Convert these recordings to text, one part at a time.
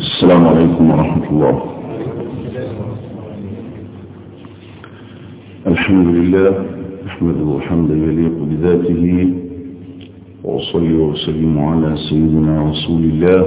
السلام عليكم ورحمة الله الحمد لله أحمده حمدا يليق بذاته وأصلي وسلم على سيدنا رسول الله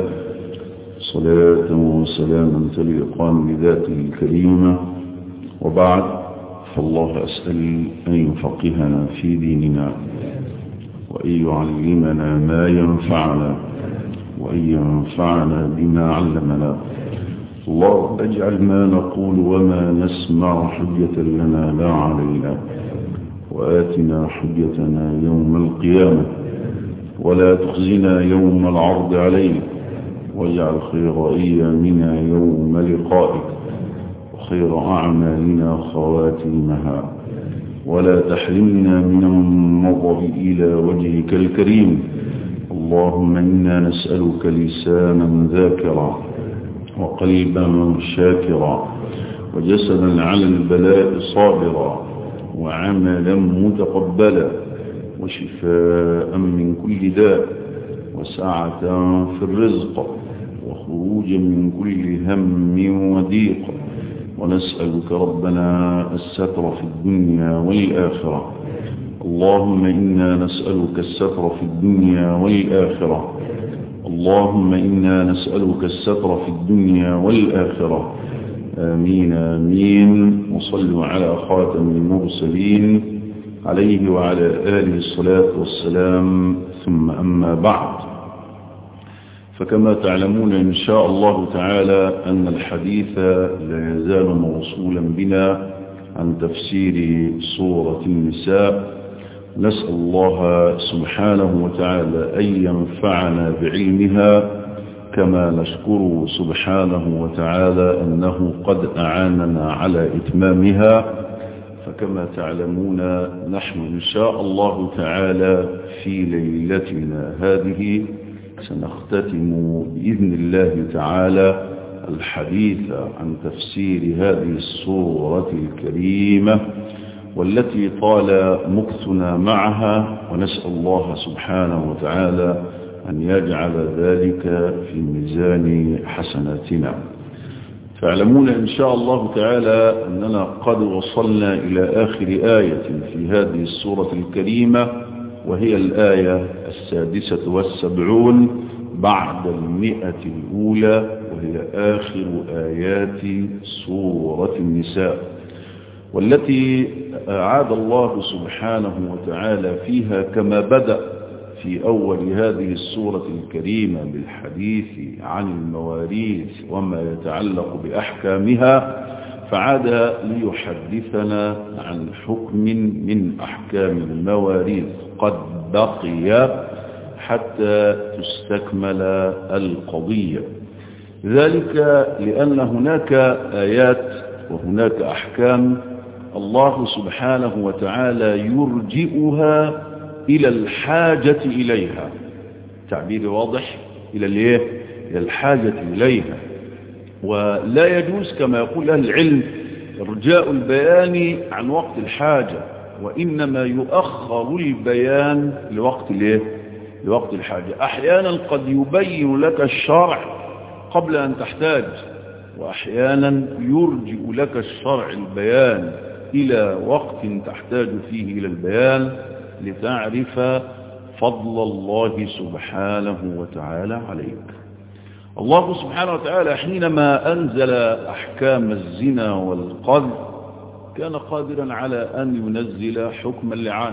صلاة وسلاما تليقان بذاته الكريمة وبعد فالله أسأل أن يفقهنا في ديننا وأن يعلمنا ما ينفعنا وأن ينفعنا بما علمنا الله اجعل ما نقول وما نسمع حجة لنا لا علينا وآتنا حجتنا يوم القيامة ولا تخزنا يوم العرض عليك واجعل خير أيامنا يوم لقائك وخير أعمالنا خواتيمها ولا تحرمنا من النظر إلى وجهك الكريم اللهم إنا نسألك لسانا ذاكرا وقلبا شاكرا وجسدا على البلاء صابرا وعملا متقبلا وشفاء من كل داء وسعة في الرزق وخروجا من كل هم وضيق ونسألك ربنا الستر في الدنيا والآخرة اللهم إنا نسألك الستر في الدنيا والآخرة اللهم إنا نسألك الستر في الدنيا والآخرة آمين آمين وصلوا على خاتم المرسلين عليه وعلى آله الصلاة والسلام ثم أما بعد فكما تعلمون إن شاء الله تعالى أن الحديث لا يزال موصولا بنا عن تفسير سورة النساء نسأل الله سبحانه وتعالى أن ينفعنا بعلمها كما نشكر سبحانه وتعالى أنه قد أعاننا على إتمامها فكما تعلمون نحن إن شاء الله تعالى في ليلتنا هذه سنختتم بإذن الله تعالى الحديث عن تفسير هذه السورة الكريمة والتي طال مكثنا معها ونسأل الله سبحانه وتعالى أن يجعل ذلك في ميزان حسناتنا تعلمون إن شاء الله تعالى أننا قد وصلنا إلى آخر آية في هذه السورة الكريمة وهي الآية السادسة والسبعون بعد المئة الأولى وهي آخر آيات سورة النساء والتي أعاد الله سبحانه وتعالى فيها كما بدأ في أول هذه السورة الكريمة بالحديث عن المواريث وما يتعلق بأحكامها فعاد ليحدثنا عن حكم من أحكام المواريث قد بقي حتى تستكمل القضية ذلك لأن هناك آيات وهناك أحكام الله سبحانه وتعالى يرجئها إلى الحاجة إليها تعبير واضح إلى الايه إلى الحاجة إليها ولا يجوز كما يقول أهل العلم إرجاء البيان عن وقت الحاجة وإنما يؤخر البيان لوقت الايه لوقت الحاجة أحيانا قد يبين لك الشرع قبل أن تحتاج وأحيانا يرجئ لك الشرع البيان إلى وقت تحتاج فيه إلى البيان لتعرف فضل الله سبحانه وتعالى عليك الله سبحانه وتعالى حينما أنزل أحكام الزنا والقذف كان قادرا على أن ينزل حكم اللعان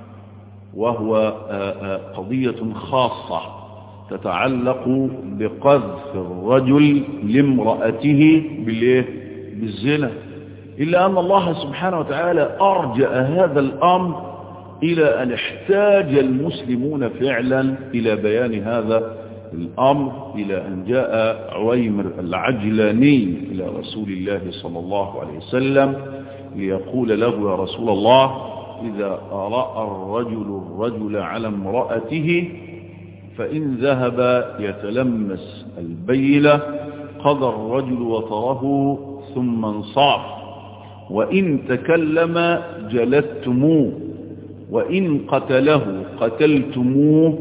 وهو قضية خاصة تتعلق بقذف الرجل لامرأته بالزنا إلا أن الله سبحانه وتعالى أرجأ هذا الأمر إلى أن احتاج المسلمون فعلا إلى بيان هذا الأمر إلى أن جاء عويمر العجلاني إلى رسول الله صلى الله عليه وسلم ليقول له يا رسول الله إذا رأى الرجل الرجل على امرأته فإن ذهب يتلمس البيلة قضى الرجل وطره ثم انصاف وإن تكلم جلدتموه وإن قتله قتلتموه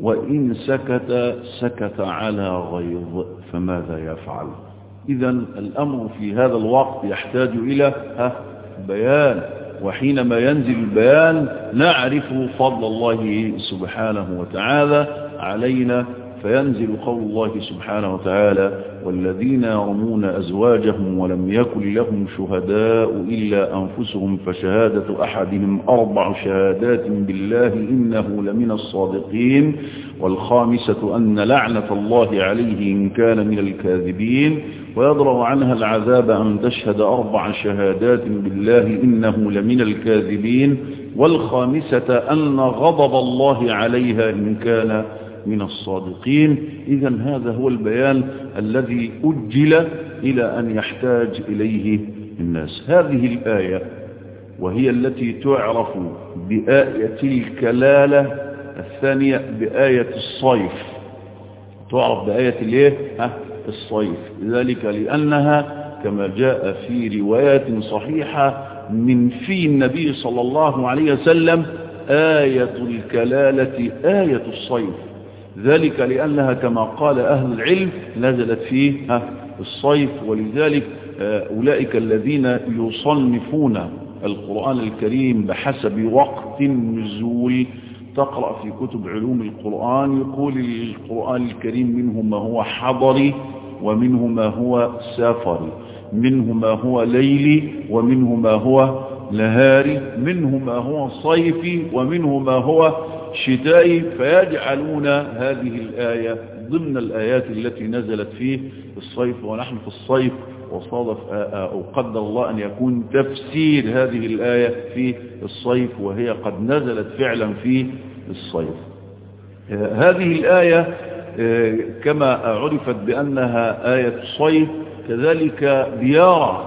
وإن سكت سكت على غيظ فماذا يفعل إذا الأمر في هذا الوقت يحتاج إلى بيان وحينما ينزل البيان نعرف فضل الله سبحانه وتعالى علينا فينزل قول الله سبحانه وتعالى والذين يرمون أزواجهم ولم يكن لهم شهداء إلا أنفسهم فشهادة أحدهم أربع شهادات بالله إنه لمن الصادقين والخامسة أن لعنة الله عليه إن كان من الكاذبين ويضرع عنها العذاب أن تشهد أربع شهادات بالله إنه لمن الكاذبين والخامسة أن غضب الله عليها إن كان من الصادقين إذا هذا هو البيان الذي أجل إلى أن يحتاج إليه الناس هذه الآية وهي التي تعرف بآية الكلالة الثانية بآية الصيف تعرف بآية الايه الصيف ذلك لأنها كما جاء في روايات صحيحة من في النبي صلى الله عليه وسلم آية الكلالة آية الصيف ذلك لأنها كما قال أهل العلم نزلت في الصيف ولذلك أولئك الذين يصنفون القرآن الكريم بحسب وقت النزول تقرأ في كتب علوم القرآن يقول القرآن الكريم منه ما هو حضري ومنه ما هو سافري منه ما هو ليلي ومنه ما هو نهاري منه ما هو صيفي ومنه ما هو شتائي فيجعلون هذه الآية ضمن الآيات التي نزلت في الصيف ونحن في الصيف وصادف أو قدر الله أن يكون تفسير هذه الآية في الصيف وهي قد نزلت فعلا في الصيف هذه الآية كما عرفت بأنها آية الصيف كذلك بيرى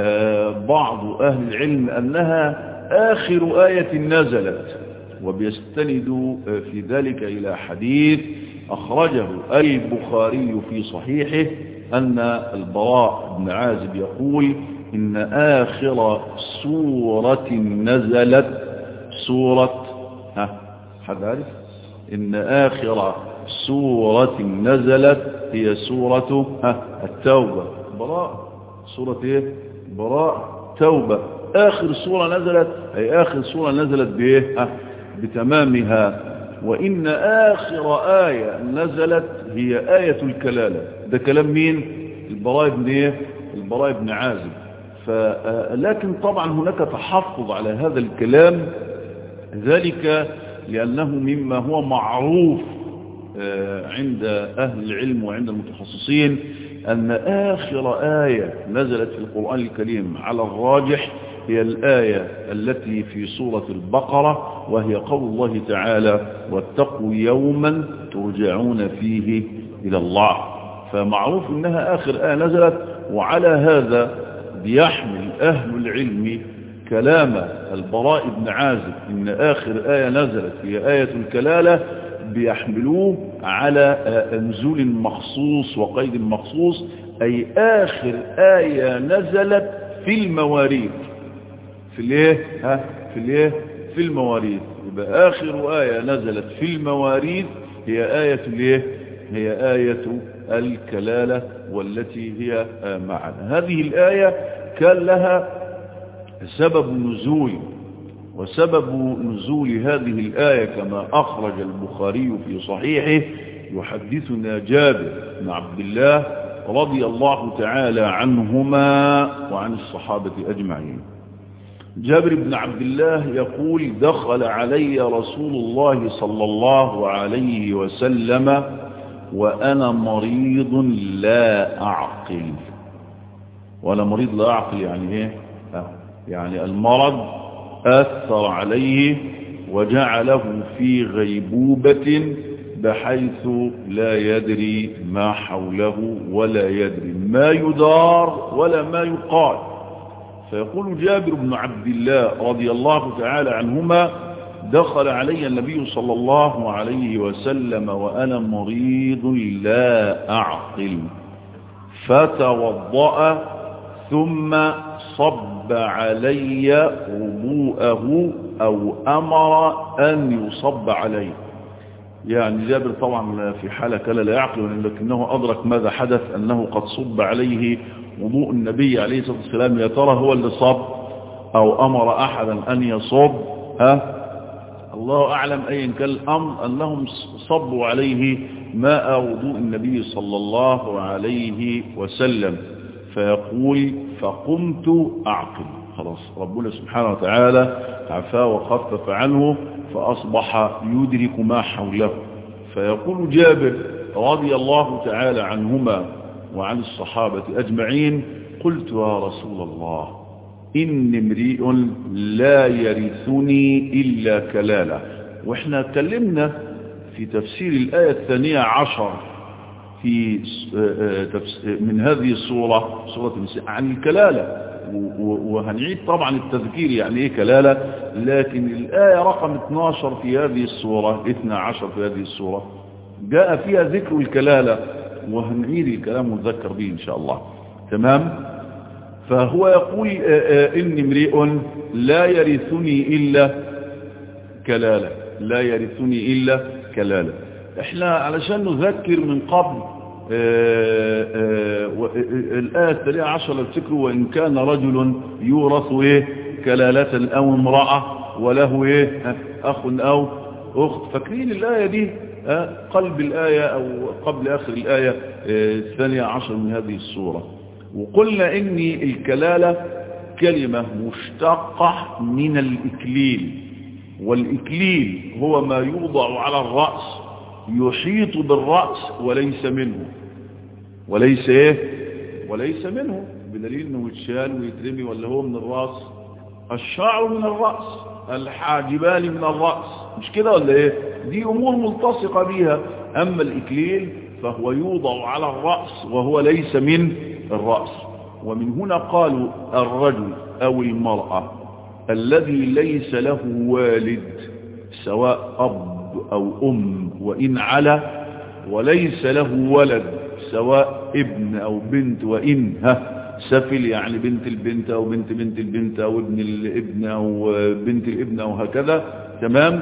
بعض أهل العلم أنها آخر آية نزلت وبيستند في ذلك إلى حديث أخرجه البخاري في صحيحه أن البراء بن عازب يقول إن آخر سورة نزلت سورة ها حد عارف إن آخر سورة نزلت هي سورة ها التوبة براء سورة ايه براء توبة آخر سورة نزلت أي آخر سورة نزلت بإيه ها بتمامها وإن آخر آية نزلت هي آية الكلالة ده كلام مين البراء بن إيه البراء بن عازب لكن طبعا هناك تحفظ على هذا الكلام ذلك لأنه مما هو معروف عند أهل العلم وعند المتخصصين أن آخر آية نزلت في القرآن الكريم على الراجح هي الآية التي في سورة البقرة وهي قول الله تعالى واتقوا يوما ترجعون فيه إلى الله فمعروف أنها آخر آية نزلت وعلى هذا بيحمل أهل العلم كلام البراء بن عازب إن آخر آية نزلت هي آية الكلالة بيحملوه على نزول مخصوص وقيد مخصوص أي آخر آية نزلت في المواريث في الايه ها في الايه في المواريث يبقى آخر آية نزلت في المواريث هي آية الايه هي آية الكلالة والتي هي معنا هذه الآية كان لها سبب نزول وسبب نزول هذه الآية كما أخرج البخاري في صحيحه يحدثنا جابر بن عبد الله رضي الله تعالى عنهما وعن الصحابة أجمعين جابر بن عبد الله يقول دخل علي رسول الله صلى الله عليه وسلم وأنا مريض لا أعقل وأنا مريض لا أعقل يعني إيه يعني المرض أثر عليه وجعله في غيبوبة بحيث لا يدري ما حوله ولا يدري ما يدار ولا ما يقال فيقول جابر بن عبد الله رضي الله تعالى عنهما دخل علي النبي صلى الله عليه وسلم وأنا مريض لا أعقل فتوضأ ثم صب علي وضوءه أو أمر أن يصب عليه يعني جابر طبعا في حالة كلا لا يعقل لكنه أدرك ماذا حدث أنه قد صب عليه وضوء النبي عليه الصلاة والسلام يا ترى هو اللي صب أو أمر أحدا أن يصب ها الله أعلم أيا كان الأمر أنهم صبوا عليه ماء وضوء النبي صلى الله عليه وسلم فيقول فقمت أعقل خلاص ربنا سبحانه وتعالى عفا وخفف عنه فأصبح يدرك ما حوله فيقول جابر رضي الله تعالى عنهما وعن الصحابة أجمعين قلت يا رسول الله إن امرئ لا يرثني إلا كلالة وإحنا اتكلمنا في تفسير الآية الثانية عشر في من هذه الصورة سورة النساء عن الكلالة وهنعيد طبعا التذكير يعني ايه كلالة لكن الآية رقم 12 في هذه الصورة 12 في هذه الصورة جاء فيها ذكر الكلالة وهنعيد الكلام ونذكر به إن شاء الله تمام فهو يقول إن امرئ لا يرثني إلا كلالة لا يرثني إلا كلالة احنا علشان نذكر من قبل الآية التالية عشر الفكر وإن كان رجل يورث إيه كلالة أو امرأة وله إيه أخ أو أخت فاكرين الآية دي قلب الآية أو قبل آخر الآية الثانية عشر من هذه السورة وقلنا إن الكلالة كلمة مشتقة من الإكليل والإكليل هو ما يوضع على الرأس يحيط بالرأس وليس منه وليس ايه وليس منه بدليل انه يتشال ويترمي ولا هو من الرأس الشعر من الرأس الحاجبان من الرأس مش كده ولا ايه دي امور ملتصقة بيها اما الاكليل فهو يوضع على الرأس وهو ليس من الرأس ومن هنا قالوا الرجل او المرأة الذي ليس له والد سواء اب او ام وان على وليس له ولد سواء ابن او بنت وان ها سفل يعني بنت البنت او بنت بنت البنت او ابن الابن او بنت الابن او هكذا تمام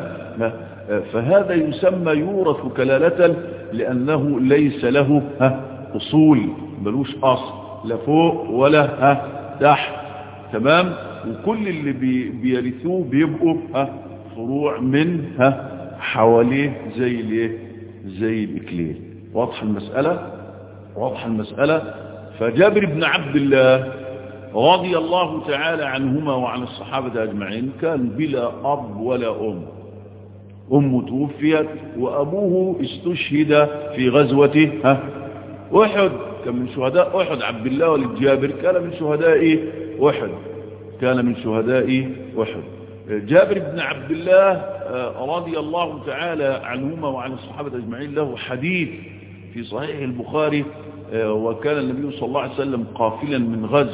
فهذا يسمى يورث كلالة لانه ليس له ها اصول ملوش اصل لا فوق ولا ها تحت تمام وكل اللي بي بيرثوه بيبقوا ها فروع من ها حواليه زي الايه زي الاكليل واضح المسألة واضح المسألة فجابر بن عبد الله رضي الله تعالى عنهما وعن الصحابة أجمعين كان بلا أب ولا أم أمه توفيت وأبوه استشهد في غزوة ها أحد كان من شهداء أحد عبد الله والجابر كان من شهداء أحد كان من شهداء أحد جابر بن عبد الله رضي الله تعالى عنهما وعن الصحابة أجمعين له حديث في صحيح البخاري وكان النبي صلى الله عليه وسلم قافلا من غزو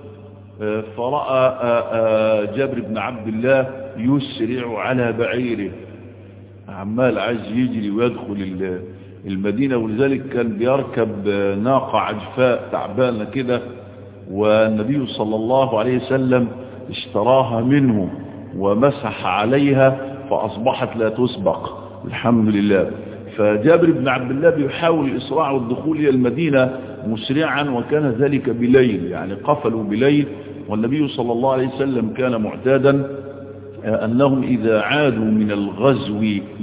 فرأى جابر بن عبد الله يسرع على بعيره عمال عايز يجري ويدخل المدينة ولذلك كان بيركب ناقة عجفاء تعبانة كده والنبي صلى الله عليه وسلم اشتراها منه ومسح عليها فأصبحت لا تسبق الحمد لله فجابر بن عبد الله بيحاول الإسراع والدخول إلى المدينة مسرعا وكان ذلك بليل يعني قفلوا بليل والنبي صلى الله عليه وسلم كان معتادا أنهم إذا عادوا من الغزو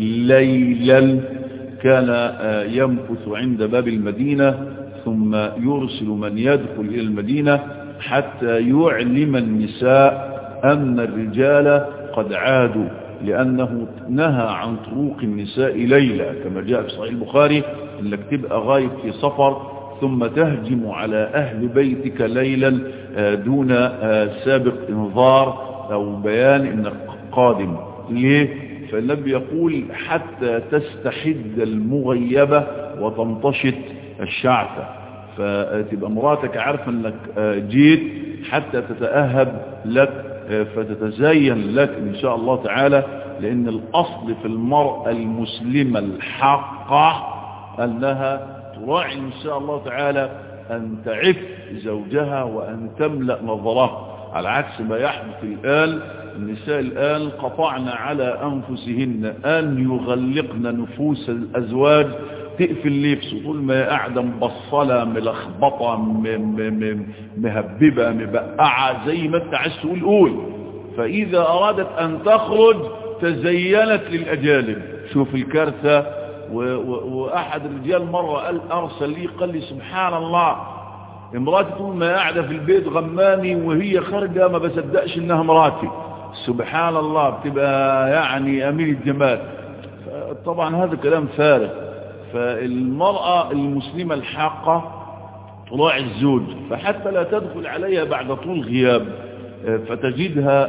ليلا كان يمكث عند باب المدينة ثم يرسل من يدخل إلى المدينة حتى يعلم النساء أن الرجال قد عادوا لأنه نهى عن طروق النساء ليلة كما جاء في صحيح البخاري انك تبقى غايب في سفر ثم تهجم على أهل بيتك ليلا دون سابق انذار أو بيان انك قادم ليه فالنبي يقول حتى تستحد المغيبة وتمتشط الشعثة فتبقى مراتك عارفة انك جيت حتى تتأهب لك فتتزين لك إن شاء الله تعالى لأن الأصل في المرأة المسلمة الحقة أنها تراعي إن شاء الله تعالى أن تعف زوجها وأن تملأ نظره على عكس ما يحدث الآن النساء الآن قطعن على أنفسهن أن يغلقن نفوس الأزواج تقفل لبس طول ما قاعدة مبصلة ملخبطة مهببة مبقعة زي ما انت عايز تقول قول فإذا أرادت أن تخرج تزينت للأجانب شوف الكارثة وأحد الرجال مرة قال أرسل لي قال لي سبحان الله امراتي طول ما قاعدة في البيت غماني وهي خارجة ما بصدقش انها مراتي سبحان الله بتبقى يعني امين الجمال طبعا هذا كلام فارغ فالمرأة المسلمة الحاقة تراعي الزوج فحتى لا تدخل عليها بعد طول غياب فتجدها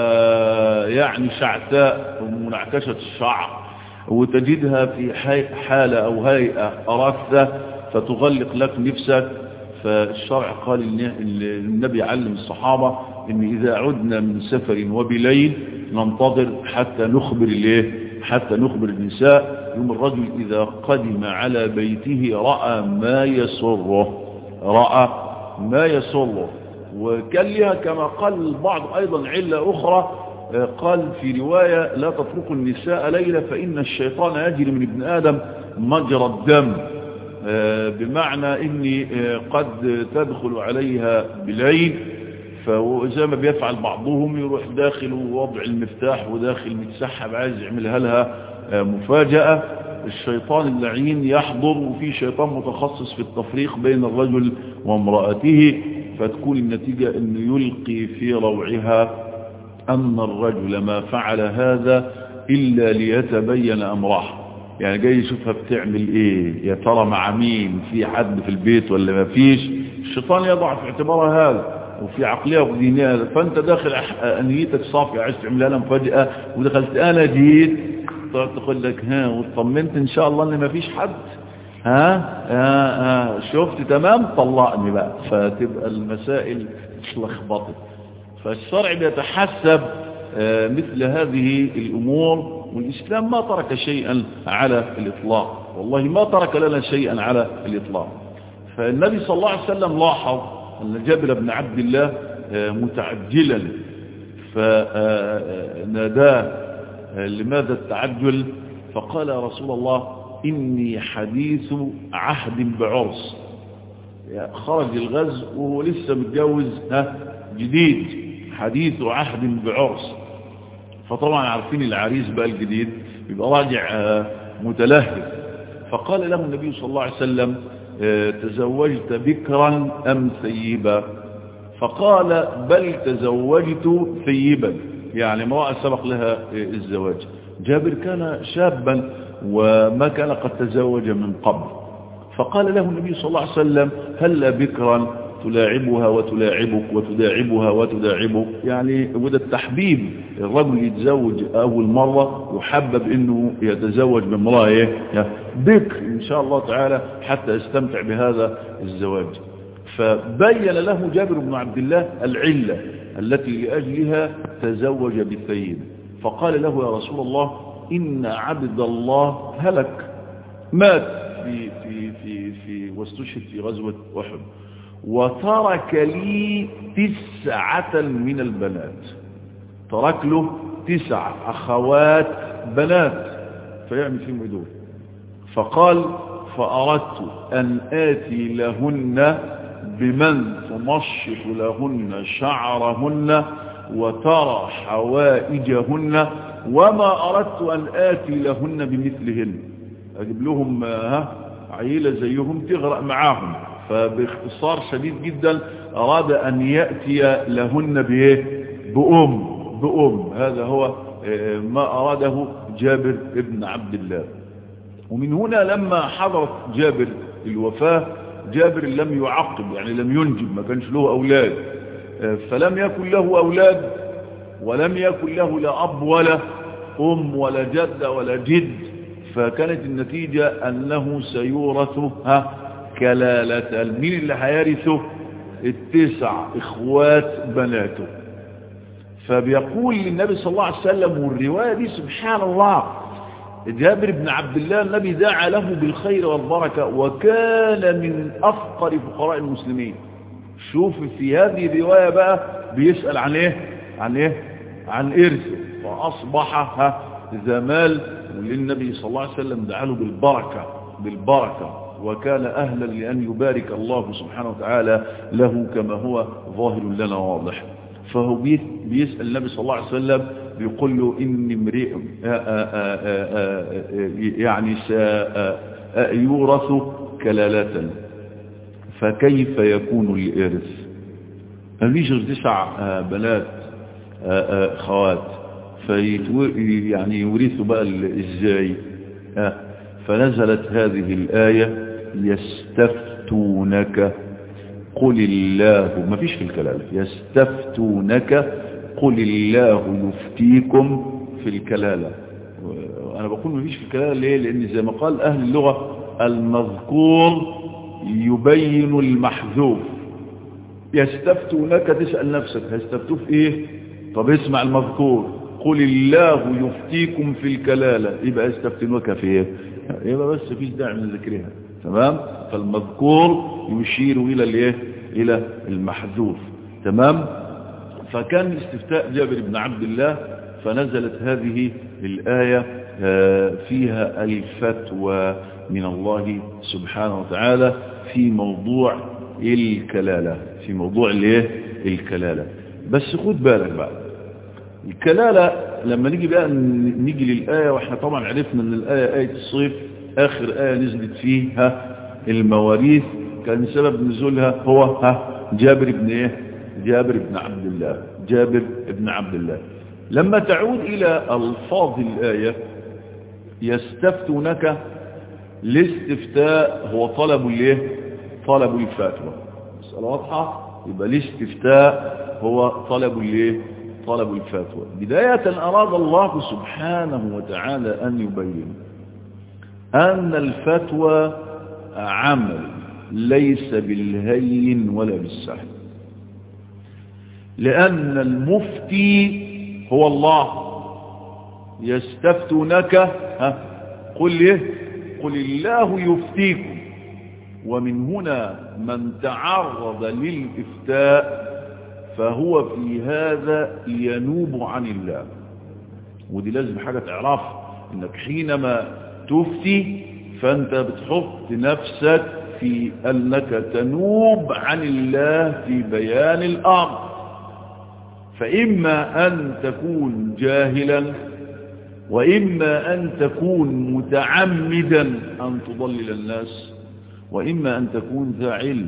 يعني شعثاء ومنعكشة الشعر وتجدها في حالة أو هيئة أرثة فتغلق لك نفسك فالشرع قال النبي علم الصحابة ان اذا عدنا من سفر وبليل ننتظر حتى نخبر الايه حتى نخبر النساء يوم الرجل اذا قدم على بيته رأى ما يسره رأى ما يسره وكان لها كما قال البعض ايضا علة اخرى قال في رواية لا تتركوا النساء ليلة فإن الشيطان يجري من ابن آدم مجرى الدم بمعنى اني قد تدخل عليها بليل فزي ما بيفعل بعضهم يروح داخل ووضع المفتاح وداخل متسحب عايز يعملها لها مفاجأة الشيطان اللعين يحضر وفي شيطان متخصص في التفريق بين الرجل وامرأته فتكون النتيجة انه يلقي في روعها ان الرجل ما فعل هذا الا ليتبين امره يعني جاي يشوفها بتعمل ايه يا ترى مع مين في حد في البيت ولا ما فيش الشيطان يضع في اعتبارها هذا وفي عقلية ودينية فانت داخل نيتك صافية عايز تعملها لها مفاجأة ودخلت انا جيت تقول لك ها واطمنت ان شاء الله ان ما فيش حد ها, ها, ها شفت تمام طلقني بقى فتبقى المسائل اتلخبطت فالشرع بيتحسب مثل هذه الامور والإسلام ما ترك شيئا على الإطلاق والله ما ترك لنا شيئا على الإطلاق فالنبي صلى الله عليه وسلم لاحظ أن جابر بن عبد الله متعجلا فناداه لماذا التعجل فقال يا رسول الله إني حديث عهد بعرس خرج الغزو وهو لسه متجوز جديد حديث عهد بعرس فطبعا عارفين العريس بقى الجديد يبقى راجع متلهف فقال له النبي صلى الله عليه وسلم تزوجت بكرا أم ثيبا فقال بل تزوجت ثيبا يعني امرأة سبق لها الزواج جابر كان شابا وما كان قد تزوج من قبل فقال له النبي صلى الله عليه وسلم هل بكرا تلاعبها وتلاعبك وتداعبها وتداعبك يعني وده التحبيب الرجل يتزوج أول مرة يحبب أنه يتزوج بامرأة بكر إن شاء الله تعالى حتى يستمتع بهذا الزواج فبين له جابر بن عبد الله العلة التي لأجلها تزوج بالثيب فقال له يا رسول الله إن عبد الله هلك مات في في في في واستشهد في غزوة أحد وترك لي تسعة من البنات ترك له تسع أخوات بنات فيعمل فيهم دول فقال فأردت أن آتي لهن بمن تمشط لهن شعرهن وترى حوائجهن وما أردت أن آتي لهن بمثلهن أجيب لهم ها عيلة زيهم تغرق معاهم فباختصار شديد جدا أراد أن يأتي لهن بإيه بأم بأم هذا هو ما أراده جابر ابن عبد الله ومن هنا لما حضرت جابر الوفاة جابر لم يعقب يعني لم ينجب ما كانش له أولاد فلم يكن له أولاد ولم يكن له لا أب ولا أم ولا جد ولا جد فكانت النتيجة أنه سيورث ها كلالة مين اللي هيرثه التسع إخوات بناته فبيقول للنبي صلى الله عليه وسلم والرواية دي سبحان الله جابر بن عبد الله النبي دعا له بالخير والبركة وكان من أفقر فقراء المسلمين شوف في هذه الرواية بقى بيسأل عن ايه عن ايه عن إرثه فأصبح ها ذا مال وللنبي صلى الله عليه وسلم دعاله بالبركة بالبركة وكان أهلا لأن يبارك الله سبحانه وتعالى له كما هو ظاهر لنا واضح فهو بيسأل النبي صلى الله عليه وسلم بيقول له إني امرئ يعني سيورث كلالة فكيف يكون الإرث مفيش تسع بنات خوات يعني يورثوا بقى ازاي فنزلت هذه الآية يستفتونك قل الله ما فيش في الكلام يستفتونك قل الله يفتيكم في الكلالة أنا بقول ما فيش في الكلالة ليه لأن زي ما قال أهل اللغة المذكور يبين المحذوف يستفتونك تسأل نفسك هيستفتوه في ايه طب اسمع المذكور قل الله يفتيكم في الكلالة يبقى يستفتنوك في ايه يبقى بس فيش داعي من ذكرها تمام فالمذكور يشير الى الايه الى المحذوف تمام فكان استفتاء جابر بن عبد الله فنزلت هذه الآية فيها الفتوى من الله سبحانه وتعالى في موضوع الكلالة في موضوع الايه الكلالة بس خد بالك بقى الكلالة لما نيجي بقى نيجي للآية واحنا طبعا عرفنا ان الآية آية الصيف آخر آية نزلت فيها المواريث كان سبب نزولها هو ها جابر بن ايه جابر بن عبد الله جابر بن عبد الله لما تعود إلى ألفاظ الآية يستفتونك الاستفتاء هو طلب الايه طلب الفتوى مسألة واضحة يبقى الاستفتاء هو طلب الايه طلب الفتوى بداية أراد الله سبحانه وتعالى أن يبين أن الفتوى عمل ليس بالهين ولا بالسهل لأن المفتي هو الله يستفتونك ها قل ايه قل الله يفتيكم ومن هنا من تعرض للإفتاء فهو في هذا ينوب عن الله ودي لازم حاجة تعرف انك حينما تفتي فانت بتحط نفسك في انك تنوب عن الله في بيان الامر فاما ان تكون جاهلا واما ان تكون متعمدا ان تضلل الناس واما ان تكون ذا علم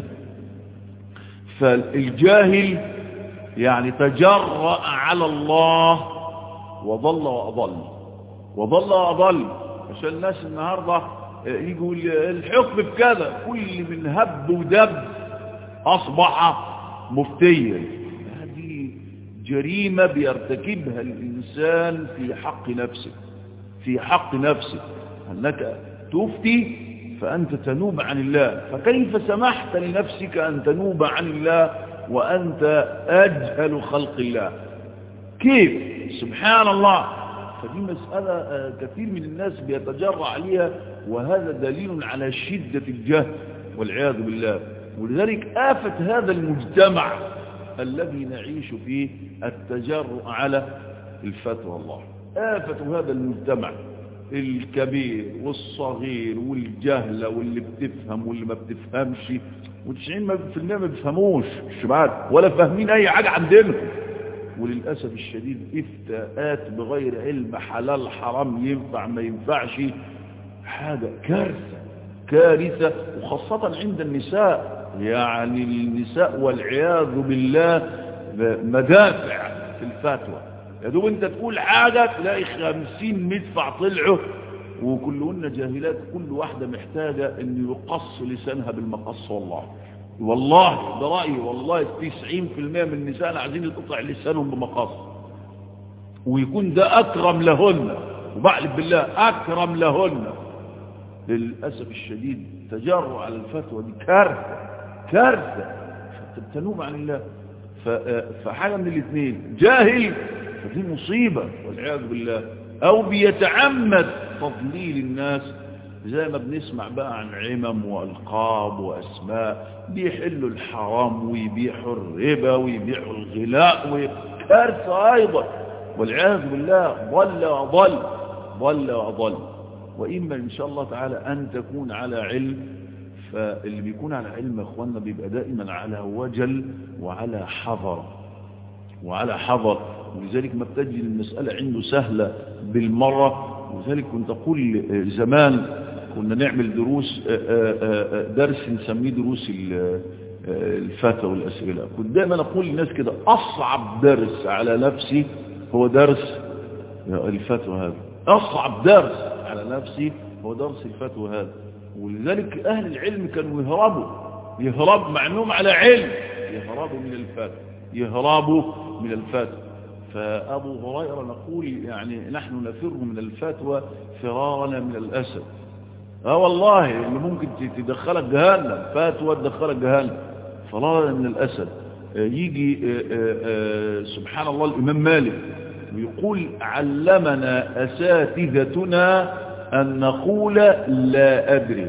فالجاهل يعني تجرأ على الله وضل وأضل وضل وأضل عشان الناس النهاردة يقول الحكم بكذا كل من هب ودب أصبح مفتيا هذه جريمة بيرتكبها الإنسان في حق نفسه في حق نفسه أنك تفتي فأنت تنوب عن الله فكيف سمحت لنفسك أن تنوب عن الله وأنت أجهل خلق الله كيف سبحان الله فدي مسألة كثير من الناس بيتجرع عليها وهذا دليل على شدة الجهل والعياذ بالله ولذلك آفة هذا المجتمع الذي نعيش فيه التجرع على الفتوى الله آفة هذا المجتمع الكبير والصغير والجهلة واللي بتفهم واللي ما بتفهمش وتسعين في المئة ما بيفهموش الشبعات ولا فاهمين اي حاجة عندنا وللأسف الشديد افتاءات بغير علم حلال حرام ينفع ما ينفعش حاجة كارثة كارثة وخاصة عند النساء يعني النساء والعياذ بالله مدافع في الفتوى يا دوب انت تقول حاجة تلاقي خمسين مدفع طلعوا وكلهن جاهلات كل واحدة محتاجة ان يقص لسانها بالمقص والله والله ده رأيي والله 90% من النساء عايزين يقطع لسانهم بمقص ويكون ده أكرم لهن وبعلم بالله أكرم لهن للأسف الشديد تجرع على الفتوى دي كارثة كارثة تنوب عن الله فحاجة من الاثنين جاهل فدي مصيبة والعياذ بالله أو بيتعمد تضليل الناس زي ما بنسمع بقى عن عمم وألقاب وأسماء بيحلوا الحرام ويبيحوا الربا ويبيحوا الغلاء وكارثة أيضا والعياذ بالله ضل وضل ضل وضل وإما إن شاء الله تعالى أن تكون على علم فاللي بيكون على علم أخواننا بيبقى دائما على وجل وعلى حذر وعلى حذر ولذلك ما بتجي المسألة عنده سهلة بالمرة ولذلك كنت أقول زمان كنا نعمل دروس درس نسميه دروس الفتى والأسئلة كنت دائما أقول للناس كده أصعب درس على نفسي هو درس الفتوى هذا أصعب درس على نفسي هو درس الفتوى هذا ولذلك أهل العلم كانوا يهربوا يهرب معنوم على علم يهربوا من الفتوى يهربوا من الفتوى فأبو هريرة نقول يعني نحن نفر من الفتوى فرارنا من الأسد اه والله اللي ممكن تدخلك جهنم فتوى تدخلك جهنم فرارنا من الأسد يجي سبحان الله الإمام مالك ويقول علمنا أساتذتنا أن نقول لا أدري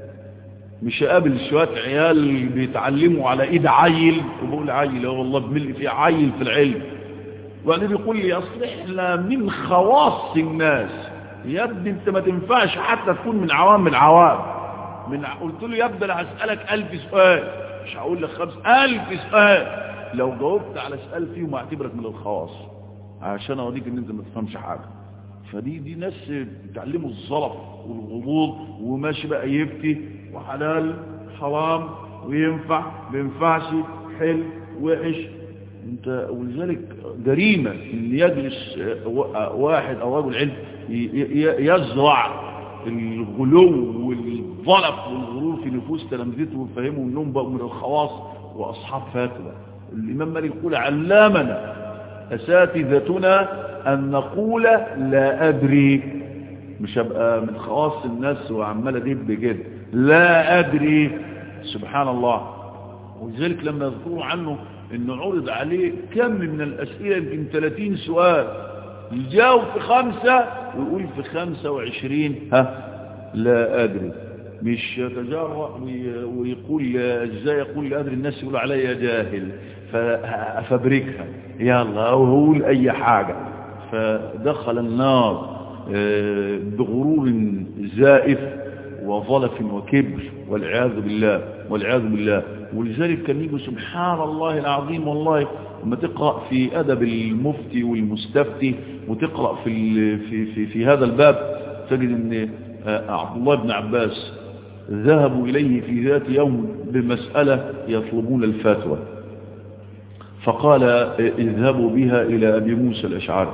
مش قابل شوية عيال بيتعلموا على إيد عيل وبقول عيل اه والله بملء فيه عيل في العلم وبعدين يقول لي أصل احنا من خواص الناس يا ابني انت ما تنفعش حتى تكون من عوام العوام من قلت له يا ابني انا هسألك ألف سؤال مش هقول لك خمس ألف سؤال لو جاوبت على سؤال فيهم اعتبرك من الخواص عشان اوريك ان انت ما تفهمش حاجة فدي دي ناس بتعلموا الظرف والغضوض وماشي بقى يفتي وحلال حرام وينفع ما ينفعش حل وحش انت ولذلك جريمة ان يجلس واحد او رجل علم يزرع الغلو والظلف والغرور في نفوس تلامذته ويفهموا انهم بقوا من الخواص واصحاب فتوى الامام مالك يقول علمنا اساتذتنا ان نقول لا ادري مش هبقى من خواص الناس وعمال ادب كده لا ادري سبحان الله ولذلك لما يذكروا عنه انه عرض عليه كم من الاسئله يمكن 30 سؤال يجاوب في خمسة ويقول في خمسة وعشرين ها لا أدري مش يتجرأ ويقول ازاي يقول لا أدري الناس يقول علي جاهل فأفبركها يلا وهقول أي حاجة فدخل النار بغرور زائف وظلف وكبر والعياذ بالله والعياذ بالله ولذلك كان يجي سبحان الله العظيم والله لما تقرأ في أدب المفتي والمستفتي وتقرأ في, في, في, في هذا الباب تجد أن عبد الله بن عباس ذهبوا إليه في ذات يوم بمسألة يطلبون الفتوى فقال اذهبوا بها إلى أبي موسى الأشعري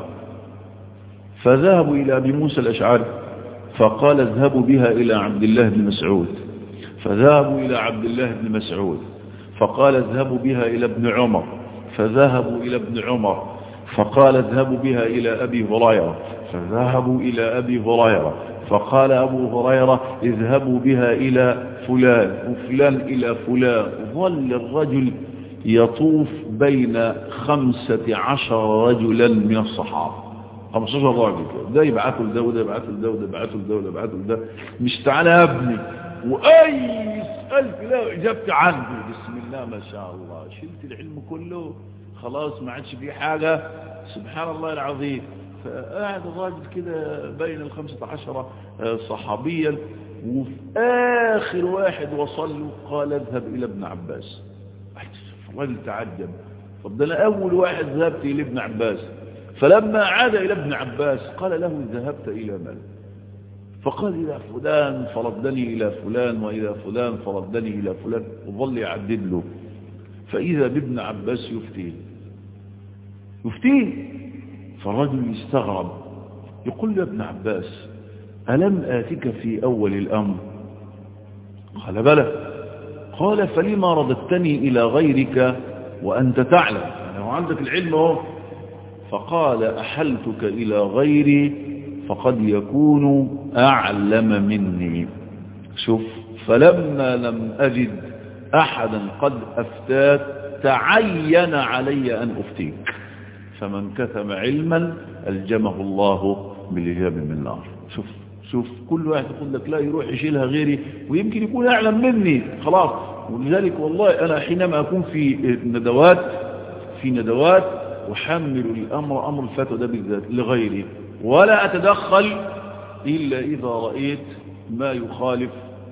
فذهبوا إلى أبي موسى الأشعري فقال اذهبوا بها إلى عبد الله بن مسعود فذهبوا إلى عبد الله بن مسعود فقال اذهبوا بها إلى ابن عمر فذهبوا إلى ابن عمر فقال اذهبوا بها إلى أبي هريرة فذهبوا إلى أبي هريرة فقال أبو هريرة اذهبوا بها إلى فلان وفلان إلى فلان ظل الرجل يطوف بين خمسة عشر رجلا من الصحابة 15 راجل ده يبعثوا لده وده يبعثوا لده وده يبعثوا لده وده يبعثوا لده مش تعالى يا ابني واي سأل لا اجابت عنده بسم الله ما شاء الله شلت العلم كله خلاص ما عادش فيه حاجة سبحان الله العظيم فقاعد الراجل كده بين الخمسة عشر صحابيا وفي آخر واحد وصل له قال اذهب إلى ابن عباس الراجل تعجب طب ده أنا أول واحد ذهبت إلى ابن عباس فلما عاد إلى ابن عباس قال له ذهبت إلى من فقال إلى فلان فردني إلى فلان وإلى فلان فردني إلى فلان وظل يعدد له فإذا بابن عباس يفتيه يفتيه فالرجل يستغرب يقول له ابن عباس ألم آتك في أول الأمر قال بلى قال فلما رددتني إلى غيرك وأنت تعلم يعني هو عندك العلم اهو فقال أحلتك إلى غيري فقد يكون أعلم مني شوف فلما لم أجد أحدا قد أفتاك تعين علي أن أفتيك فمن كتم علما ألجمه الله بالإجابة من النار شوف شوف كل واحد يقول لك لا يروح يشيلها غيري ويمكن يكون أعلم مني خلاص ولذلك والله أنا حينما أكون في ندوات في ندوات أحمل الأمر أمر الفتوى ده بالذات لغيري ولا أتدخل إلا إذا رأيت ما يخالف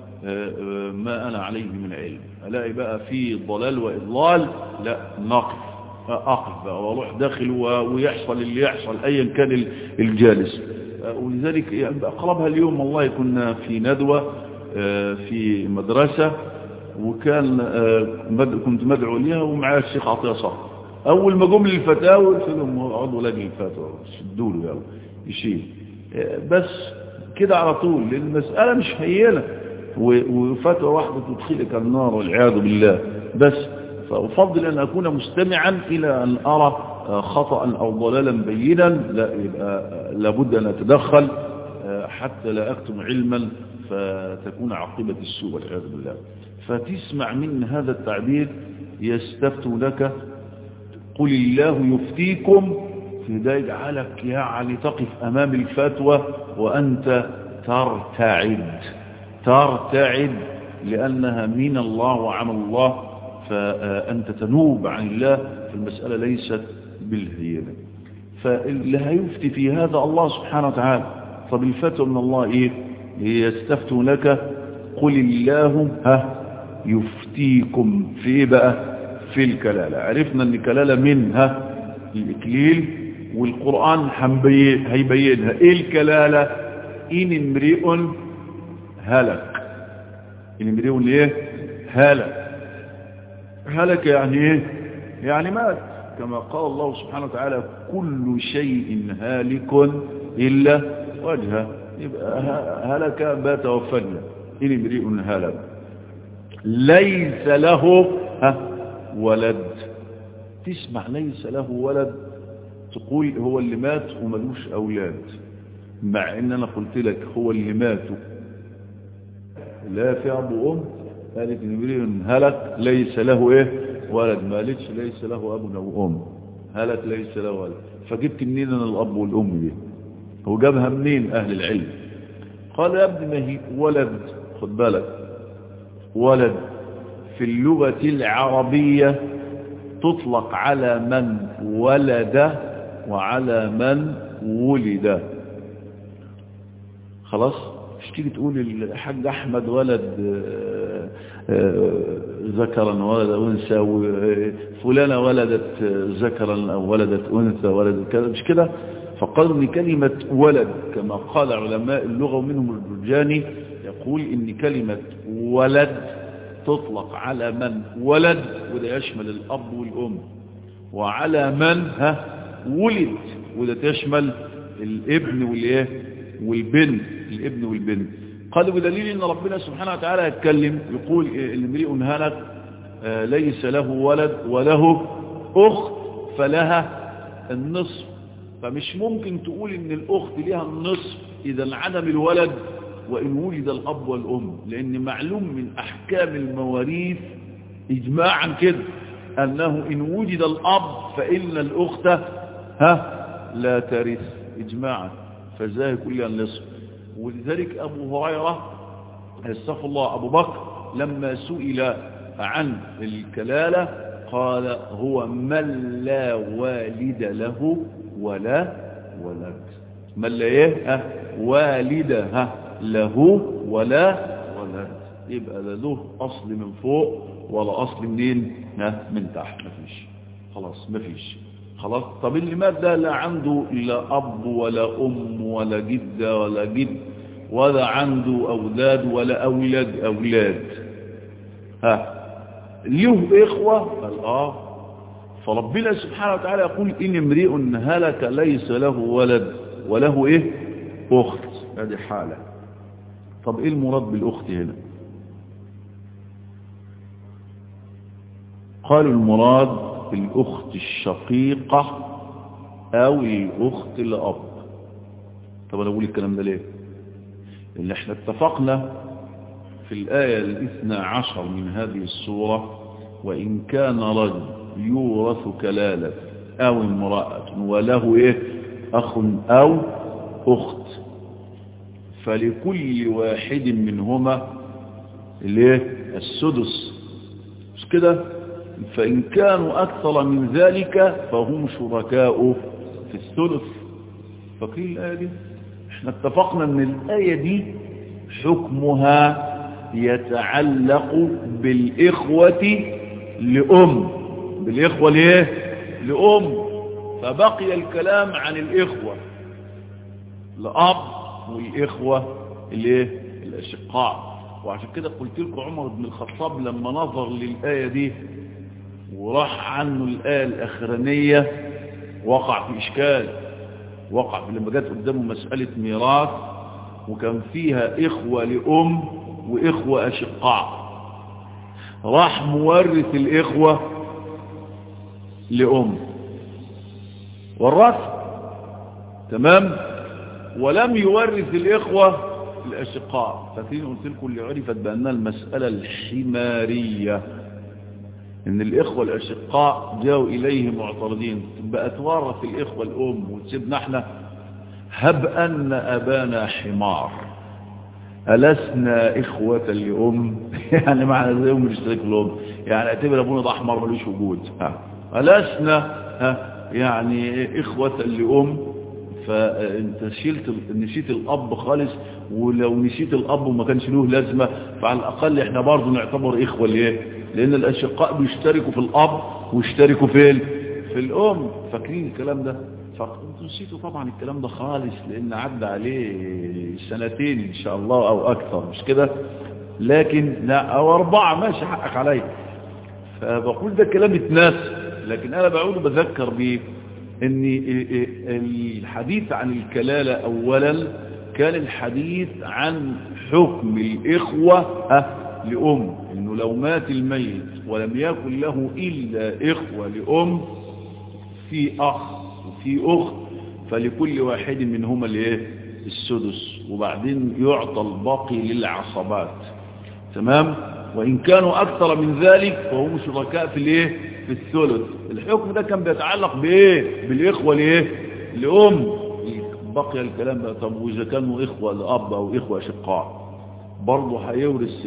ما أنا عليه من علم ألاقي بقى في ضلال وإضلال لا نقف أقف بقى وأروح داخل ويحصل اللي يحصل أيا كان الجالس ولذلك يعني أقربها اليوم والله كنا في ندوة في مدرسة وكان كنت مدعو ليها ومعاه الشيخ عطية صح أول ما جم للفتاوى قلت لهم اقعدوا لاجل الفتوى شدوا له يلا يشيل بس كده على طول لأن المسألة مش هينة وفتوى واحدة تدخلك النار والعياذ بالله بس فأفضل أن أكون مستمعا إلى أن أرى خطأ أو ضلالا بينا لا يبقى لابد أن أتدخل حتى لا أكتم علما فتكون عاقبة السوء والعياذ بالله فتسمع من هذا التعبير يستفتوا لك قل الله يفتيكم في ده يجعلك يعني تقف أمام الفتوى وأنت ترتعد ترتعد لأنها من الله وعمل الله فأنت تنوب عن الله فالمسألة ليست بالهينة فاللي هيفتي في هذا الله سبحانه وتعالى طب الفتوى من الله إيه يستفتوا لك قل الله ها يفتيكم في إيه بقى في الكلالة عرفنا أن الكلالة منها الإكليل والقرآن هيبينها إيه الكلالة إن امرئ هلك إن امرئ إيه هلك هلك يعني إيه يعني مات كما قال الله سبحانه وتعالى كل شيء هالك إلا وجهه يبقى هلك بات وفجر إن امرئ هلك ليس له ها ولد تسمع ليس له ولد تقول هو اللي مات وملوش أولاد مع ان انا قلت لك هو اللي ماتوا لا في اب وام قالت ان هلك ليس له ايه ولد ما قالتش ليس له اب او ام هلك ليس له ولد فجبت منين انا الاب والام دي هو جابها منين اهل العلم قال يا ابني ما هي ولد خد بالك ولد في اللغة العربية تطلق على من ولد وعلى من ولد خلاص مش تيجي تقول الحاج احمد ولد ذكرا ولد انثى وفلانه ولدت ذكرا او ولدت انثى ولدت كذا مش كده فقالوا ان كلمه ولد كما قال علماء اللغه ومنهم الجرجاني يقول ان كلمه ولد تطلق على من ولد وده يشمل الاب والام وعلى من ها ولد وده تشمل الابن والايه والبنت الابن والبنت قالوا بدليل ان ربنا سبحانه وتعالى يتكلم يقول المريء هلك ليس له ولد وله اخت فلها النصف فمش ممكن تقول ان الاخت لها النصف اذا عدم الولد وان ولد الاب والام لان معلوم من احكام المواريث اجماعا كده انه ان وجد الاب فان الاخت ها لا ترث اجماعا فازاي يكون لها النصف ولذلك ابو هريره استغفر الله ابو بكر لما سئل عن الكلاله قال هو من لا والد له ولا ولد من لا ايه والد له ولا ولد يبقى لا له اصل من فوق ولا اصل منين من تحت مفيش خلاص مفيش خلاص طب اللي مات ده لا عنده لا اب ولا ام ولا جده ولا جد ولا عنده اولاد ولا اولاد اولاد ها ليه اخوه قال اه فربنا سبحانه وتعالى يقول ان امرئ هلك ليس له ولد وله ايه اخت هذه حاله طب ايه المراد بالاخت هنا قالوا المراد الأخت الشقيقة أو الأخت الأب طب أنا أقول الكلام ده ليه لأن احنا اتفقنا في الآية الاثنى عشر من هذه السورة وإن كان رجل يورث كلالة أو امرأة وله إيه أخ أو أخت فلكل واحد منهما الايه السدس مش كده فإن كانوا أكثر من ذلك فهم شركاء في الثلث فقيل الآية دي احنا اتفقنا ان الآية دي حكمها يتعلق بالإخوة لأم بالإخوة ليه لأم فبقي الكلام عن الإخوة لأب والإخوة الايه الأشقاء وعشان كده قلت لكم عمر بن الخطاب لما نظر للآية دي وراح عنه الآية الأخرانية وقع في إشكال وقع في لما جت قدامه مسألة ميراث وكان فيها إخوة لأم وإخوة أشقاء راح مورث الإخوة لأم والرث تمام ولم يورث الإخوة الأشقاء فاكرين قلت لكم اللي عرفت بأنها المسألة الحمارية ان الاخوة الاشقاء جاءوا اليه معترضين بقى تورث الاخوة الام وتسيبنا احنا هب ان ابانا حمار ألسنا إخوة لأم يعني معنى زي أم الاشتراك الأم يعني اعتبر أبونا ده أحمر ملوش وجود ها. ألسنا ها يعني إخوة لأم فانت شلت نسيت الأب خالص ولو نسيت الأب وما كانش له لازمة فعلى الأقل احنا برضو نعتبر إخوة ليه لأن الأشقاء بيشتركوا في الأب ويشتركوا في ال... في الأم فاكرين الكلام ده فانتوا نسيتوا طبعا الكلام ده خالص لأن عدى عليه سنتين إن شاء الله أو أكثر مش كده لكن لا أو أربعة ماشي حقك علي فبقول ده كلام اتناس لكن أنا بعود بذكر بيه ان الحديث عن الكلالة أولا كان الحديث عن حكم الإخوة لأم إنه لو مات الميت ولم يكن له إلا إخوة لأم في أخ وفي أخت فلكل واحد منهما الايه السدس وبعدين يعطى الباقي للعصبات تمام وإن كانوا أكثر من ذلك فهم شركاء في الايه في الثلث الحكم ده كان بيتعلق بايه بالإخوة لايه لأم بقي الكلام بقى طب وإذا كانوا إخوة لأب أو إخوة شقاء برضه هيورث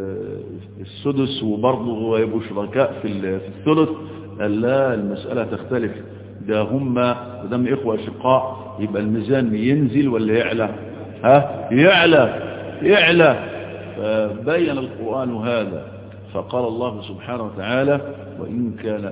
السدس وبرضه هيبقوا شركاء في في الثلث قال لا المسألة تختلف ده هم دام إخوة شقاء يبقى الميزان ينزل ولا يعلى ها يعلى يعلى فبين القرآن هذا فقال الله سبحانه وتعالى وإن كان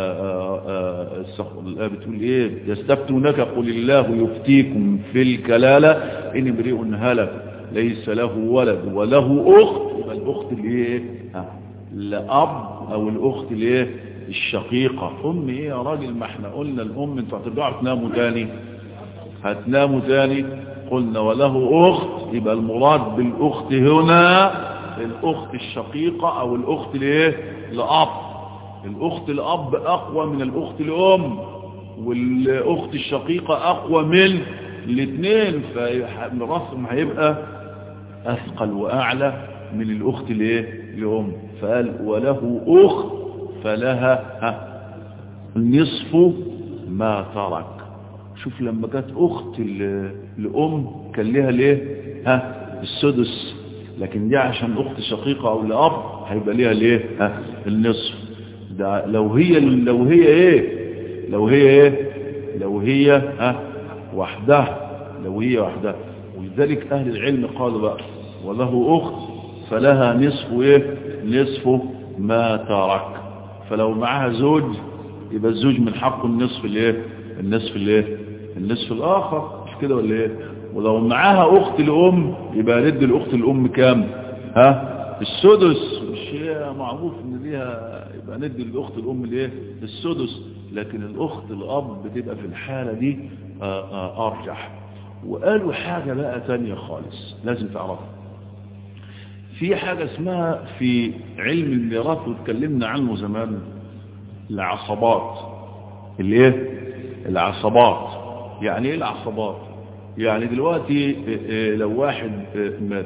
الآية بتقول إيه يستفتونك قل الله يفتيكم في الكلالة إن امرئ هلك ليس له ولد وله أخت يبقى الأخت الايه لأب أو الأخت الايه الشقيقة أم إيه يا راجل ما احنا قلنا الأم انتوا هترجعوا تناموا تاني هتناموا تاني قلنا وله أخت يبقى المراد بالأخت هنا الأخت الشقيقة أو الأخت الايه لأب الأخت الأب أقوى من الأخت الأم والأخت الشقيقة أقوى من الاثنين فميراثهم هيبقى أثقل وأعلى من الأخت الايه الأم فقال وله أخت فلها ها نصف ما ترك شوف لما كانت أخت الأم كان لها ليه ها السدس لكن دي عشان أخت شقيقة أو لأب هيبقى ليها ليه ها النصف ده لو هي لو هي ايه لو هي ايه لو هي ها وحدها لو هي وحدها ولذلك أهل العلم قالوا بقى وله أخت فلها نصف ايه نصف ما ترك فلو معها زوج يبقى الزوج من حقه النصف الايه النصف الايه النصف الاخر مش كده ولا ايه ولو معاها اخت الام يبقى ندي الاخت الام كام ها السدس مش هي معروف ان ليها يبقى ندي الاخت الام الايه السدس لكن الاخت الاب بتبقى في الحالة دي آآ آآ ارجح وقالوا حاجة بقى تانية خالص لازم تعرفها في حاجة اسمها في علم الميراث واتكلمنا عنه زمان العصبات اللي ايه العصبات يعني ايه العصبات يعني دلوقتي لو واحد مات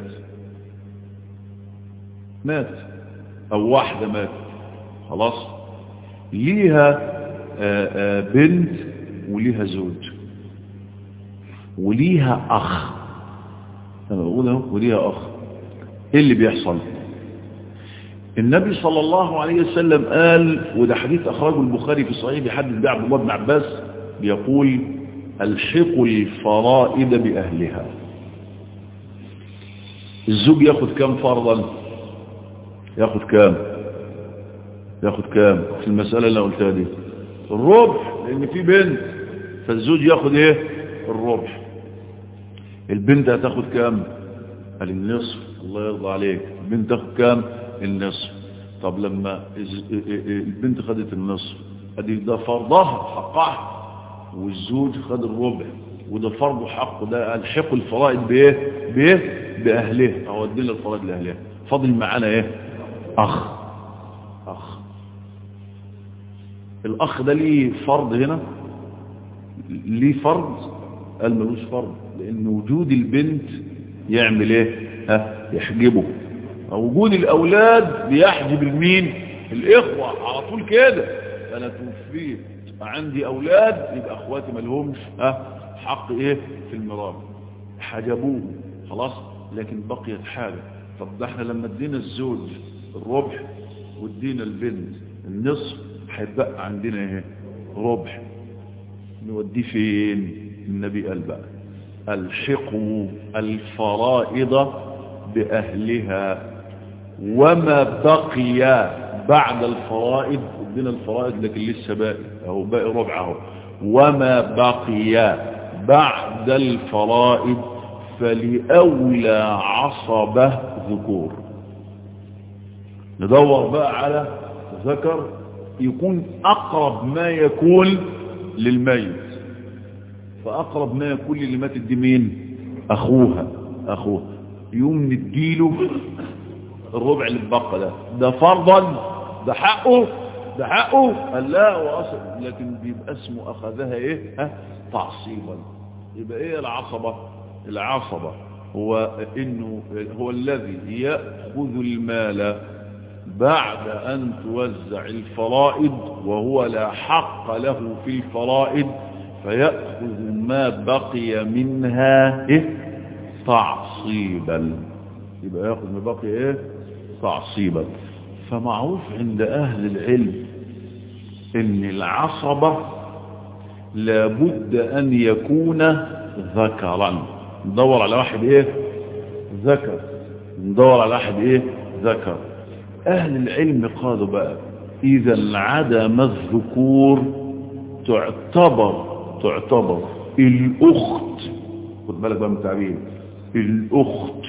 مات او واحدة مات خلاص ليها بنت وليها زوج وليها اخ انا بقول اهو وليها اخ ايه اللي بيحصل النبي صلى الله عليه وسلم قال وده حديث أخرجه البخاري في صحيح بحديث بن عبد الله بن عباس بيقول الحقوا الفرائض بأهلها الزوج ياخد كام فرضا ياخد كام ياخد كام في المسألة اللي قلتها دي الربع لان في بنت فالزوج ياخد ايه الربع البنت هتاخد كام قال النصف الله يرضى عليك البنت تاخد كام النصف طب لما البنت خدت النصف ادي ده فرضها حقها والزوج خد الربع وده فرض حقه ده الحق الفرائض بايه بايه باهلها او ادينا الفرائض لاهلها فاضل معانا ايه اخ اخ الاخ ده ليه فرض هنا ليه فرض قال ملوش فرض لان وجود البنت يعمل ايه ها يحجبه وجود الاولاد بيحجب المين الاخوه على طول كده انا توفيت عندي اولاد يبقى اخواتي مالهمش ها حق ايه في الميراث حجبوه خلاص لكن بقيت حاجه طب ده احنا لما ادينا الزوج الربع وادينا البنت النصف هيتبقى عندنا ايه ربع نوديه فين النبي قال بقى الحقوا الفرائض باهلها وما بقي بعد الفرائض ادينا الفرائض لكن لسه باقي اهو باقي ربع اهو وما بقي بعد الفرائض فلأولى عصبة ذكور ندور بقى على ذكر يكون أقرب ما يكون للميت فأقرب ما يكون للي ماتت دي مين أخوها أخوها يوم نديله الربع اللي بقى ده ده فرضا ده حقه ده حقه قال لا وأصل لكن بيبقى اسمه أخذها إيه ها تعصيبا يبقى إيه العصبة العصبة هو إنه هو الذي يأخذ المال بعد أن توزع الفرائض وهو لا حق له في الفرائض فيأخذ ما بقي منها إيه؟ تعصيبا يبقى يأخذ ما بقي إيه؟ تعصيبا فمعروف عند أهل العلم إن العصبة لابد أن يكون ذكرا ندور على واحد إيه ذكر ندور على واحد إيه ذكر أهل العلم قالوا بقى إذا عدم الذكور تعتبر تعتبر الأخت خد بالك بقى من التعبير الأخت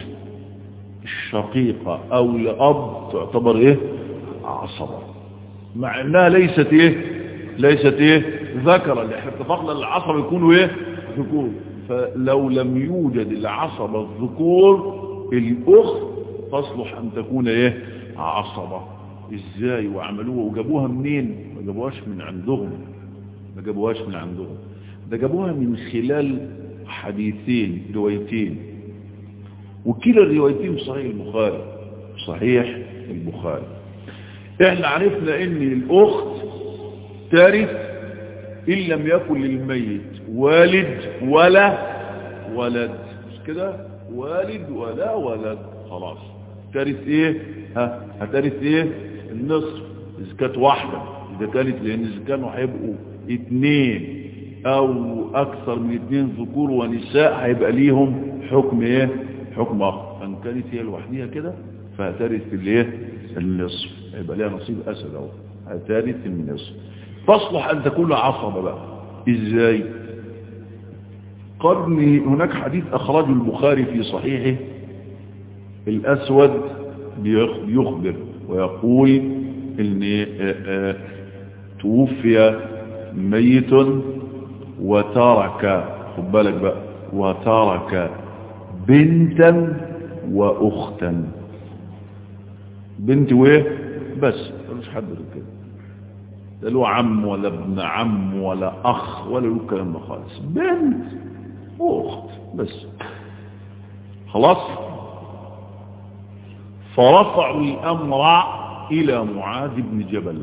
الشقيقة أو لأب تعتبر إيه عصبة مع إنها ليست إيه ليست إيه ذكرا اللي احنا اتفقنا العصبة يكونوا إيه ذكور فلو لم يوجد العصبة الذكور الأخت تصلح أن تكون إيه عصبة ازاي وعملوها وجابوها منين ما جابوهاش من عندهم ما جابوهاش من عندهم ده جابوها من خلال حديثين روايتين وكلا الروايتين صحيح البخاري صحيح البخاري احنا عرفنا ان الاخت ترث ان لم يكن للميت والد ولا ولد مش كده والد ولا ولد خلاص ترث ايه ها هترث ايه النصف اذا كانت واحدة اذا كانت لان اذا كانوا هيبقوا اتنين او اكثر من اتنين ذكور ونساء هيبقى ليهم حكم ايه حكم اخر ان كانت هي لوحديها كده فهترث الايه النصف هيبقى ليها نصيب اسد اهو هترث النصف تصلح ان تكون عصبة بقى ازاي قرني هناك حديث اخرجه البخاري في صحيحه الاسود بيخبر ويقول ان توفي ميت وترك خد بالك بقى وترك بنتا واختا بنت وايه بس ملوش حد غير كده لا له عم ولا ابن عم ولا اخ ولا له الكلام ده خالص بنت واخت بس خلاص فرفعوا الأمر إلى معاذ بن جبل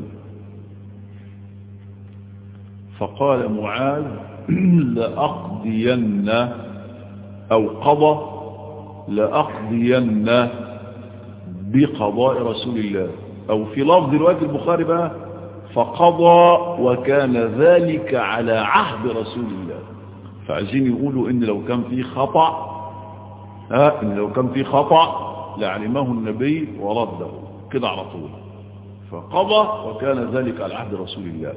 فقال معاذ لأقضين أو قضى لأقضين بقضاء رسول الله او في لفظ رواية البخاري بقى فقضى وكان ذلك على عهد رسول الله فعايزين يقولوا ان لو كان في خطأ ها ان لو كان في خطأ لعلمه النبي ورده كده على طول فقضى وكان ذلك على عهد رسول الله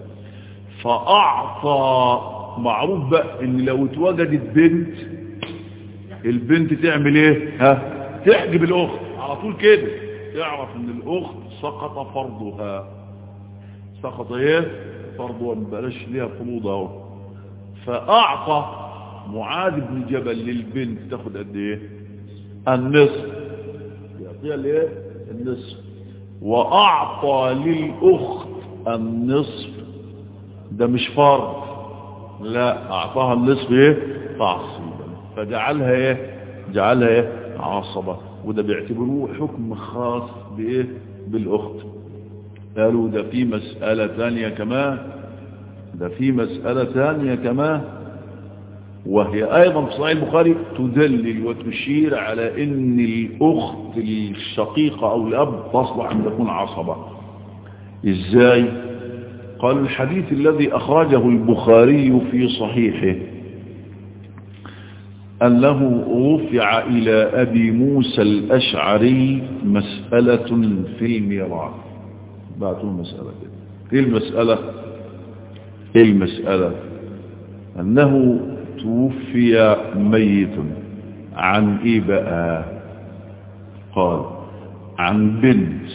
فأعطى معروف بقى ان لو اتوجدت بنت البنت تعمل ايه ها تحجب الاخت على طول كده تعرف ان الاخت سقط فرضها سقط ايه فرضها بلاش ليها فروض اهو فاعطى معاذ بن جبل للبنت تاخد قد ايه النصف يعطيها الايه النصف واعطى للاخت النصف ده مش فرض لا اعطاها النصف ايه تعصيبا فجعلها ايه جعلها ايه عصبة وده بيعتبروه حكم خاص بايه بالاخت قالوا ده في مسألة ثانية كمان ده في مسألة ثانية كمان وهي ايضا في صحيح البخاري تدلل وتشير على ان الاخت الشقيقة او الاب تصلح ان تكون عصبة ازاي قال الحديث الذي اخرجه البخاري في صحيحه أنه رفع إلى أبي موسى الأشعري مسألة في الميراث بعتوا المسألة كده إيه المسألة إيه المسألة أنه توفي ميت عن إيه بقى قال عن بنت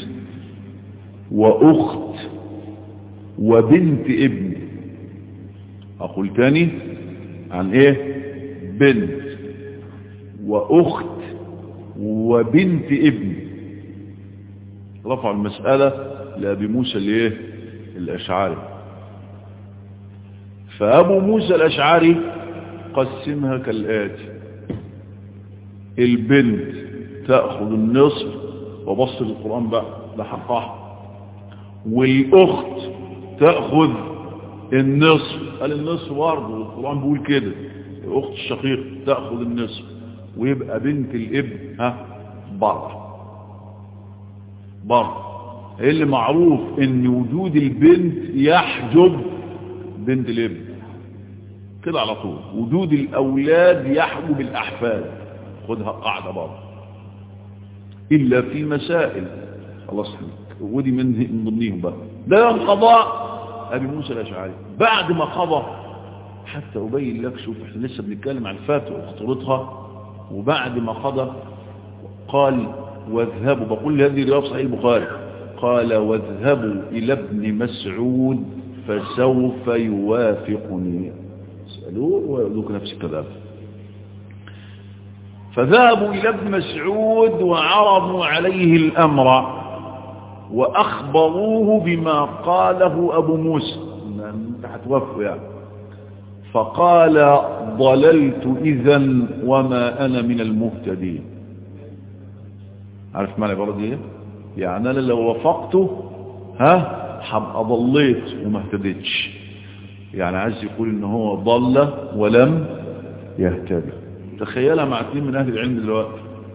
وأخت وبنت ابن أقول تاني عن إيه بنت وأخت وبنت ابن رفع المسألة لأبي موسى الايه الأشعري فأبو موسى الأشعري قسمها كالآتي البنت تأخذ النصف وبص القرآن بقى لحقها والأخت تأخذ النصف قال النصف برضه القرآن بيقول كده الأخت الشقيق تأخذ النصف ويبقى بنت الابن ها بره بره اللي معروف ان وجود البنت يحجب بنت الابن كده على طول وجود الاولاد يحجب الاحفاد خدها قاعده بره الا في مسائل خلاص ودي من من ضمنهم بقى ده يوم قضاء ابي موسى الاشعري بعد ما قضى حتى ابين لك شوف احنا لسه بنتكلم عن الفاتح وخطورتها وبعد ما قضى قال واذهبوا بقول هذه روايه صحيح البخاري قال واذهبوا الى ابن مسعود فسوف يوافقني اسالوه ويقول نفس الكلام فذهبوا الى ابن مسعود وعرضوا عليه الامر واخبروه بما قاله ابو موسى انت هتوفوا يعني فقال ضللت إذا وما أنا من المهتدين عارف معنى العبارة دي يعني أنا لو وافقته ها حبقى ضليت وما اهتديتش يعني عايز يقول ان هو ضل ولم يهتدي تخيلها مع اثنين من اهل العلم دلوقتي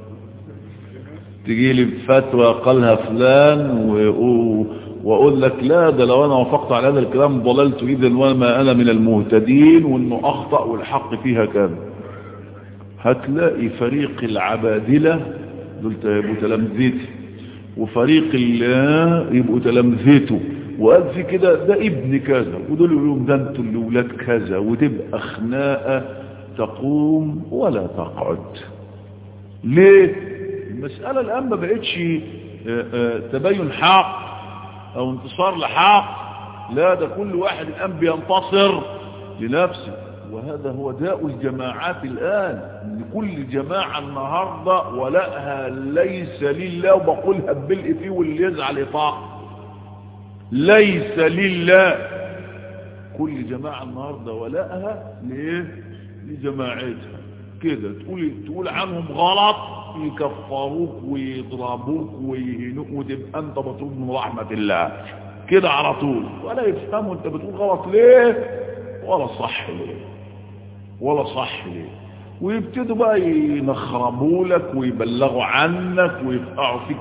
تجي لي فتوى قالها فلان و... واقول لك لا ده لو انا وافقت على هذا الكلام ضللت اذا وما انا من المهتدين وانه اخطأ والحق فيها كان هتلاقي فريق العبادلة دول يبقوا تلامذتي وفريق الله يبقوا تلامذته وقال في كده ده ابن كذا ودول يقولوا ده انتوا اللي ولاد كذا وتبقى خناقه تقوم ولا تقعد ليه المسألة الآن ما بقتش تبين حق او انتصار لحق لا ده كل واحد الآن بينتصر لنفسه وهذا هو داء الجماعات الآن ان كل جماعة النهاردة ولائها ليس لله وبقولها ببلق فيه واللي يزعل يطاق ليس لله كل جماعة النهاردة ولائها ليه لجماعتها كده تقول تقول عنهم غلط يكفروك ويضربوك ويهنوك وتبقى انت مطلوب من رحمة الله كده على طول ولا يفهموا انت بتقول غلط ليه ولا صح ليه ولا صح ليه ويبتدوا بقى ينخربوا لك ويبلغوا عنك ويفقعوا فيك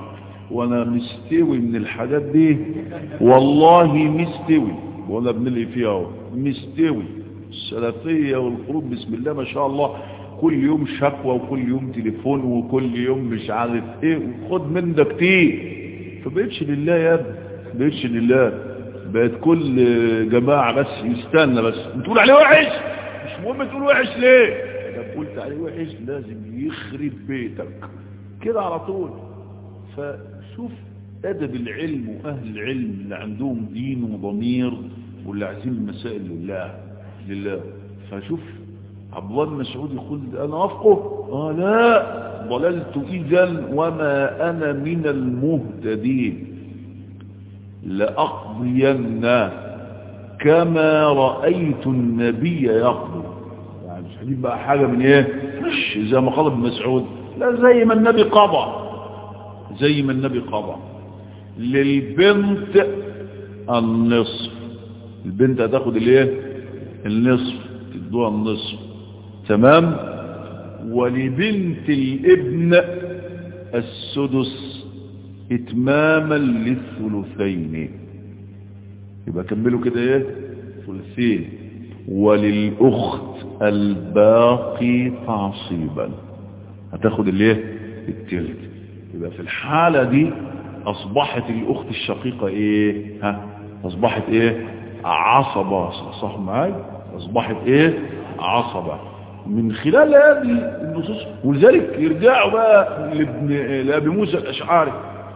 وانا مستوي من الحاجات دي والله مستوي وانا بنلقي فيها اهو مستوي السلفية والخروج بسم الله ما شاء الله كل يوم شكوى وكل يوم تليفون وكل يوم مش عارف ايه وخد من ده كتير فبقتش لله يا ابني بقتش لله بقت كل جماعة بس يستنى بس تقول عليه وحش مش مهم تقول وحش ليه اذا قلت عليه وحش لازم يخرب بيتك كده على طول فشوف ادب العلم واهل العلم اللي عندهم دين وضمير واللي عايزين المسائل لله لله فشوف عبد الله بن مسعود يقول انا افقه اه لا ضللت اذا وما انا من المهتدين لأقضين كما رأيت النبي يقضي يعني مش هجيب بقى حاجة من ايه مش زي ما قال ابن مسعود لا زي ما النبي قضى زي ما النبي قضى للبنت النصف البنت هتاخد الايه النصف تدوها النصف تمام ولبنت الابن السدس اتماما للثلثين يبقى كملوا كده ايه ثلثين وللاخت الباقي تعصيبا هتاخد الايه التلت يبقى في الحالة دي اصبحت الاخت الشقيقة ايه ها اصبحت ايه عصبة صح معاي اصبحت ايه عصبة من خلال هذه النصوص ولذلك يرجعوا بقى لابن لابي موسى الاشعري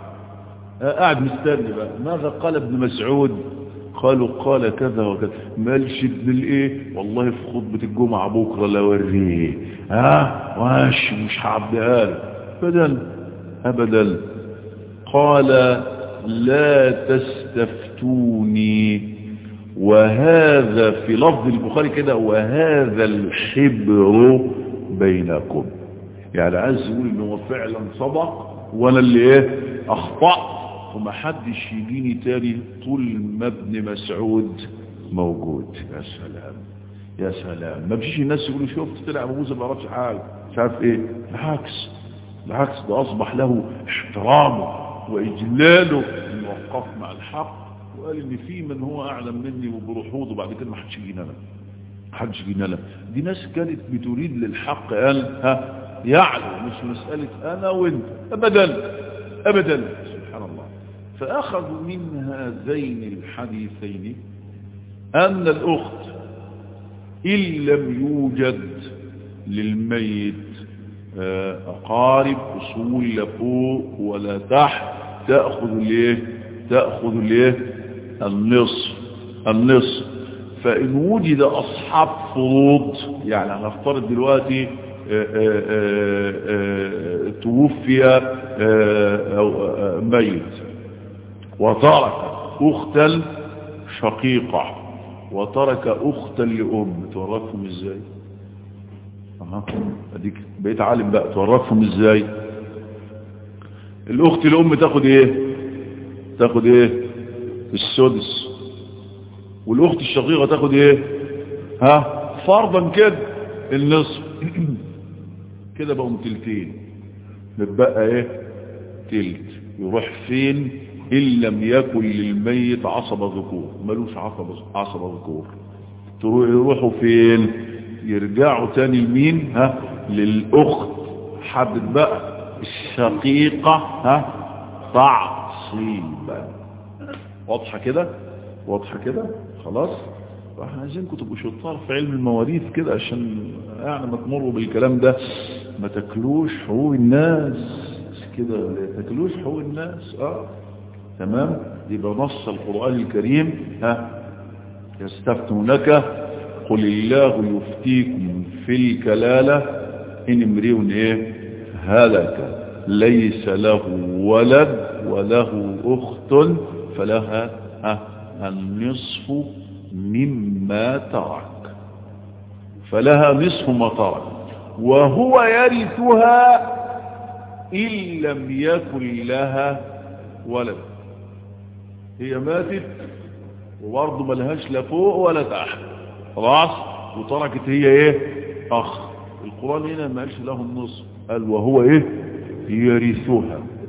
قاعد مستني بقى ماذا قال ابن مسعود قالوا قال كذا وكذا مالش ابن الايه والله في خطبة الجمعة بكرة لا وريه ها واش مش هعبدها له ابدا ابدا قال لا تستفتوني وهذا في لفظ البخاري كده وهذا الحبر بينكم يعني عايز يقول ان هو فعلا صدق وانا اللي ايه اخطأت ومحدش يجيني تاني طول ما ابن مسعود موجود يا سلام يا سلام ما بيجيش الناس يقولوا شفت طلع ابو موسى ما يعرفش حاجه مش عارف ايه بالعكس بالعكس ده اصبح له احترامه واجلاله انه وقف مع الحق وقال ان في من هو اعلم مني وبروحوض وبعد كده ما حدش يجينا له حدش يجينا له دي ناس كانت بتريد للحق قال ها يعلو مش مسألة انا وانت ابدا ابدا سبحان الله فاخذوا من هذين الحديثين ان الاخت ان لم يوجد للميت اقارب اصول لا فوق ولا تحت تأخذ الايه تأخذ الايه النصف النصف فإن وجد أصحاب فروض يعني هنفترض دلوقتي آآ آآ آآ توفي ميت وترك أختا شقيقة وترك أختا لأم تورثهم ازاي أها أديك بقيت عالم بقى تورثهم ازاي الأخت الأم تاخد ايه تاخد ايه السدس والاخت الشقيقه تاخد ايه ها فرضا كده النصف كده بقوا تلتين متبقى ايه تلت يروح فين ان لم يكن للميت عصبه ذكور ملوش عصبه عصبه ذكور يروحوا فين يرجعوا تاني لمين ها للاخت حدد بقى الشقيقه ها تعصيبا واضحة كده واضحة كده خلاص فاحنا عايزينكم تبقوا شطار في علم المواريث كده عشان يعني ما تمروا بالكلام ده ما تاكلوش حقوق الناس كده ما تاكلوش حقوق الناس اه تمام يبقى نص القرآن الكريم ها يستفتونك قل الله يفتيكم في الكلالة إن امرئ ايه هلك ليس له ولد وله أخت فلها النصف مما ترك فلها نصف ما ترك وهو يرثها إن لم يكن لها ولد هي ماتت وبرضه ملهاش لا فوق ولا تحت خلاص وتركت هي ايه اخ القرآن هنا ما قالش له النصف قال وهو ايه يرثها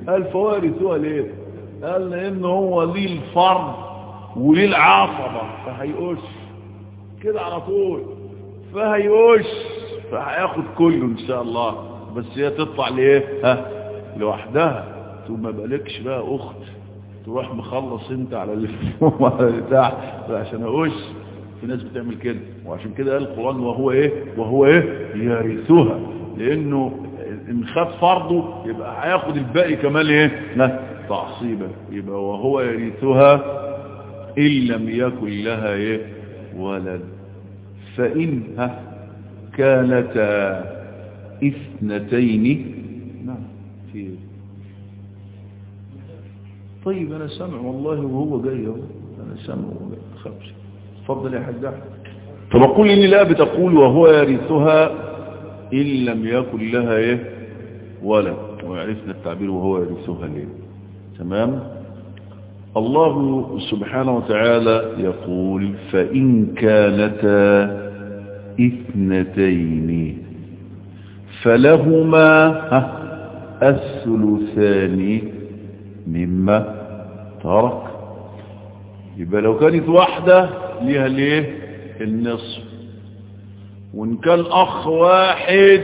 قال فوارثها ليه قال لان هو ليه الفرض وليه العصبة فهيقش كده على طول فهيقش فهياخد كله ان شاء الله بس هي تطلع ليه ها لوحدها ثم ما بالكش بقى اخت تروح مخلص انت على اللي بتاع عشان اقش في ناس بتعمل كده وعشان كده قال القرآن وهو ايه وهو ايه يرثها لانه ان خد فرضه يبقى هياخد الباقي كمان ايه لا تعصيبا يبقى وهو يرثها ان لم يكن لها ايه ولد فان ها كانتا اثنتين نعم في طيب انا سامع والله وهو جاي اهو انا سامع خمسه اتفضل يا حاج احمد فبقول اني لا بتقول وهو يرثها ان لم يكن لها ايه ولد وعرفنا التعبير وهو يرثها ليه تمام الله سبحانه وتعالى يقول فإن كانتا اثنتين فلهما الثلثان مما ترك يبقى لو كانت واحدة ليها ليه النصف وان كان اخ واحد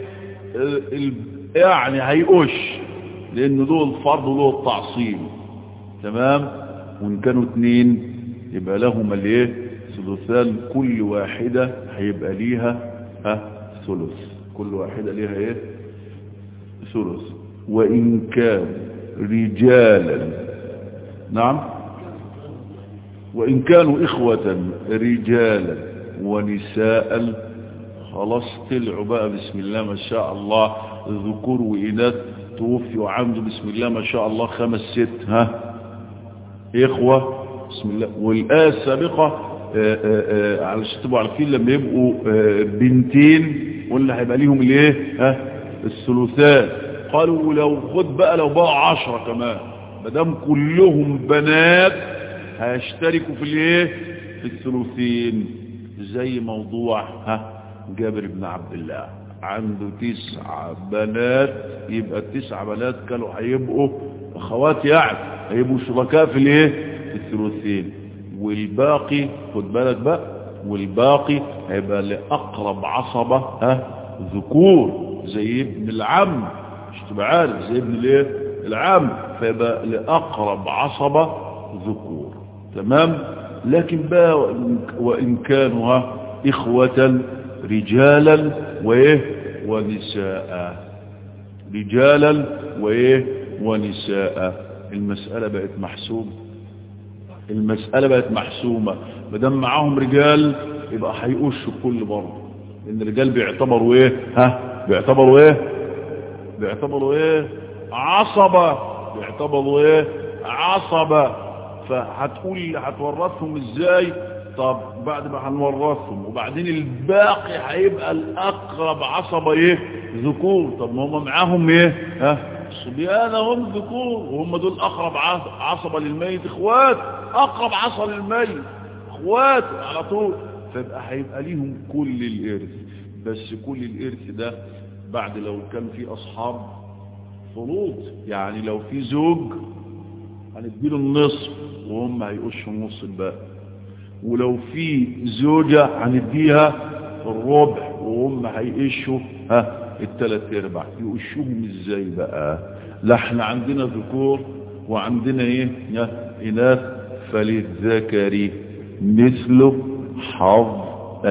يعني هيقش لان دول الفرض ودول التعصيب تمام وان كانوا اتنين يبقى لهم الايه ثلثان كل واحدة هيبقى ليها ها ثلث كل واحدة ليها ايه ثلث وان كان رجالا نعم وإن كانوا إخوة رجالا ونساء خلاص طلعوا بقى بسم الله ما شاء الله ذكور وإناث توفي وعنده بسم الله ما شاء الله خمس ست ها إخوة بسم الله والآية السابقة علشان تبقوا عارفين لما يبقوا بنتين ولا هيبقى ليهم الايه ها الثلثان قالوا لو خد بقى لو بقى عشرة كمان مدام كلهم بنات هيشتركوا في الايه في الثلثين زي موضوع ها جابر بن عبد الله عنده تسع بنات يبقى التسع بنات كانوا هيبقوا اخوات يعني هيبقوا شركاء في الايه في الثلثين والباقي خد بالك بقى والباقي هيبقى لاقرب عصبة ها ذكور زي ابن العم مش تبقى عارف زي ابن الايه العم فيبقى لاقرب عصبة ذكور تمام لكن بقى وإن كانوا إخوة رجالا وإيه ونساء رجالا وإيه ونساء المسألة بقت محسومة المسألة بقت محسومة مدام معاهم رجال يبقى هيقشوا كل برضه لأن الرجال بيعتبروا إيه ها بيعتبروا إيه بيعتبروا إيه عصبة بيعتبروا إيه عصبة فهتقول هتورثهم ازاي طب بعد ما هنورثهم وبعدين الباقي هيبقى الاقرب عصبة ايه ذكور طب ما هم معاهم ايه ها صبيان هم ذكور وهم دول اقرب عصبة للميت اخوات اقرب عصبة للميت اخوات على طول فيبقى هيبقى ليهم كل الارث بس كل الارث ده بعد لو كان في اصحاب فروض يعني لو في زوج هنديله النصف وهم هيقشوا النص الباقي ولو في زوجة هنديها الربع وهم هيقشوا ها الثلاث ارباع يقشوهم ازاي بقى لا احنا عندنا ذكور وعندنا ايه اناث فللذكر مثل حظ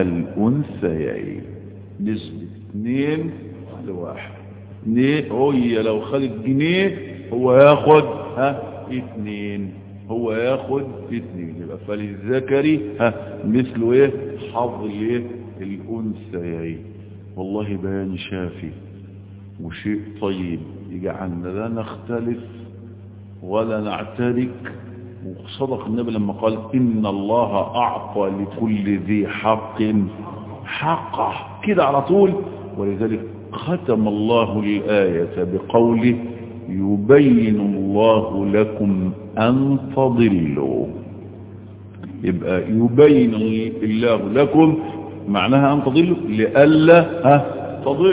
الانثيين نسبة اثنين لواحد اثنين هي لو خدت جنيه هو ياخد ها اثنين هو ياخد اثنين يبقى فللذكر ها مثل ايه حظ الايه الانثيين والله بيان شافي وشيء طيب يجعلنا لا نختلف ولا نعترك وصدق النبي لما قال إن الله أعطى لكل ذي حق حقه كده على طول ولذلك ختم الله الآية بقوله يبين الله لكم أن تضلوا يبقى يبين الله لكم معناها أن تضلوا لألا ها تضل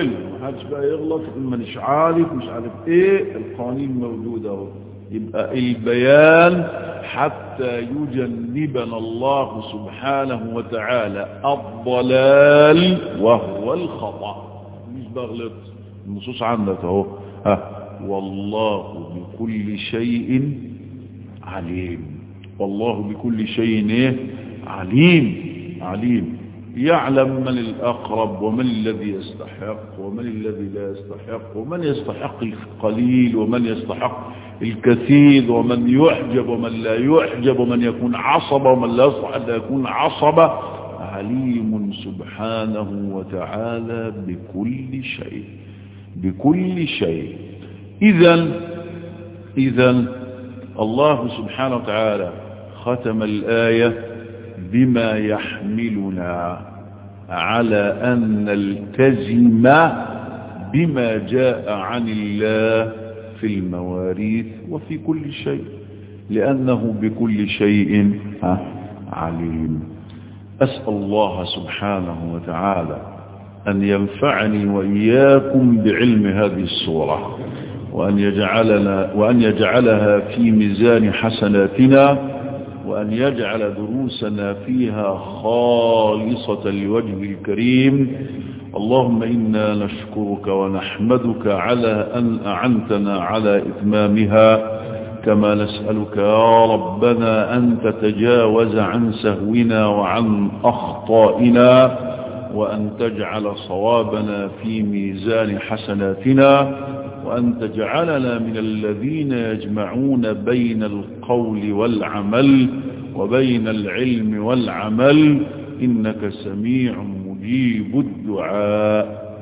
محدش بقى يغلط ما مش عارف مش عارف ايه القوانين موجودة اهو يبقى البيان حتى يجنبنا الله سبحانه وتعالى الضلال وهو الخطأ مش بغلط النصوص عندك اهو ها والله بكل شيء عليم والله بكل شيء ايه عليم عليم يعلم من الأقرب ومن الذي يستحق ومن الذي لا يستحق ومن يستحق القليل ومن يستحق الكثير ومن يحجب ومن لا يحجب ومن يكون عصبة ومن لا يصلح أن يكون عصبة عليم سبحانه وتعالى بكل شيء بكل شيء إذا إذا الله سبحانه وتعالى ختم الآية بما يحملنا على أن نلتزم بما جاء عن الله في المواريث وفي كل شيء لأنه بكل شيء عليم أسأل الله سبحانه وتعالى أن ينفعني وإياكم بعلم هذه الصورة وأن يجعلنا وأن يجعلها في ميزان حسناتنا وأن يجعل دروسنا فيها خالصة لوجه الكريم اللهم إنا نشكرك ونحمدك على أن أعنتنا على إتمامها كما نسألك يا ربنا أن تتجاوز عن سهونا وعن أخطائنا وأن تجعل صوابنا في ميزان حسناتنا وأن تجعلنا من الذين يجمعون بين القول والعمل وبين العلم والعمل إنك سميع مجيب الدعاء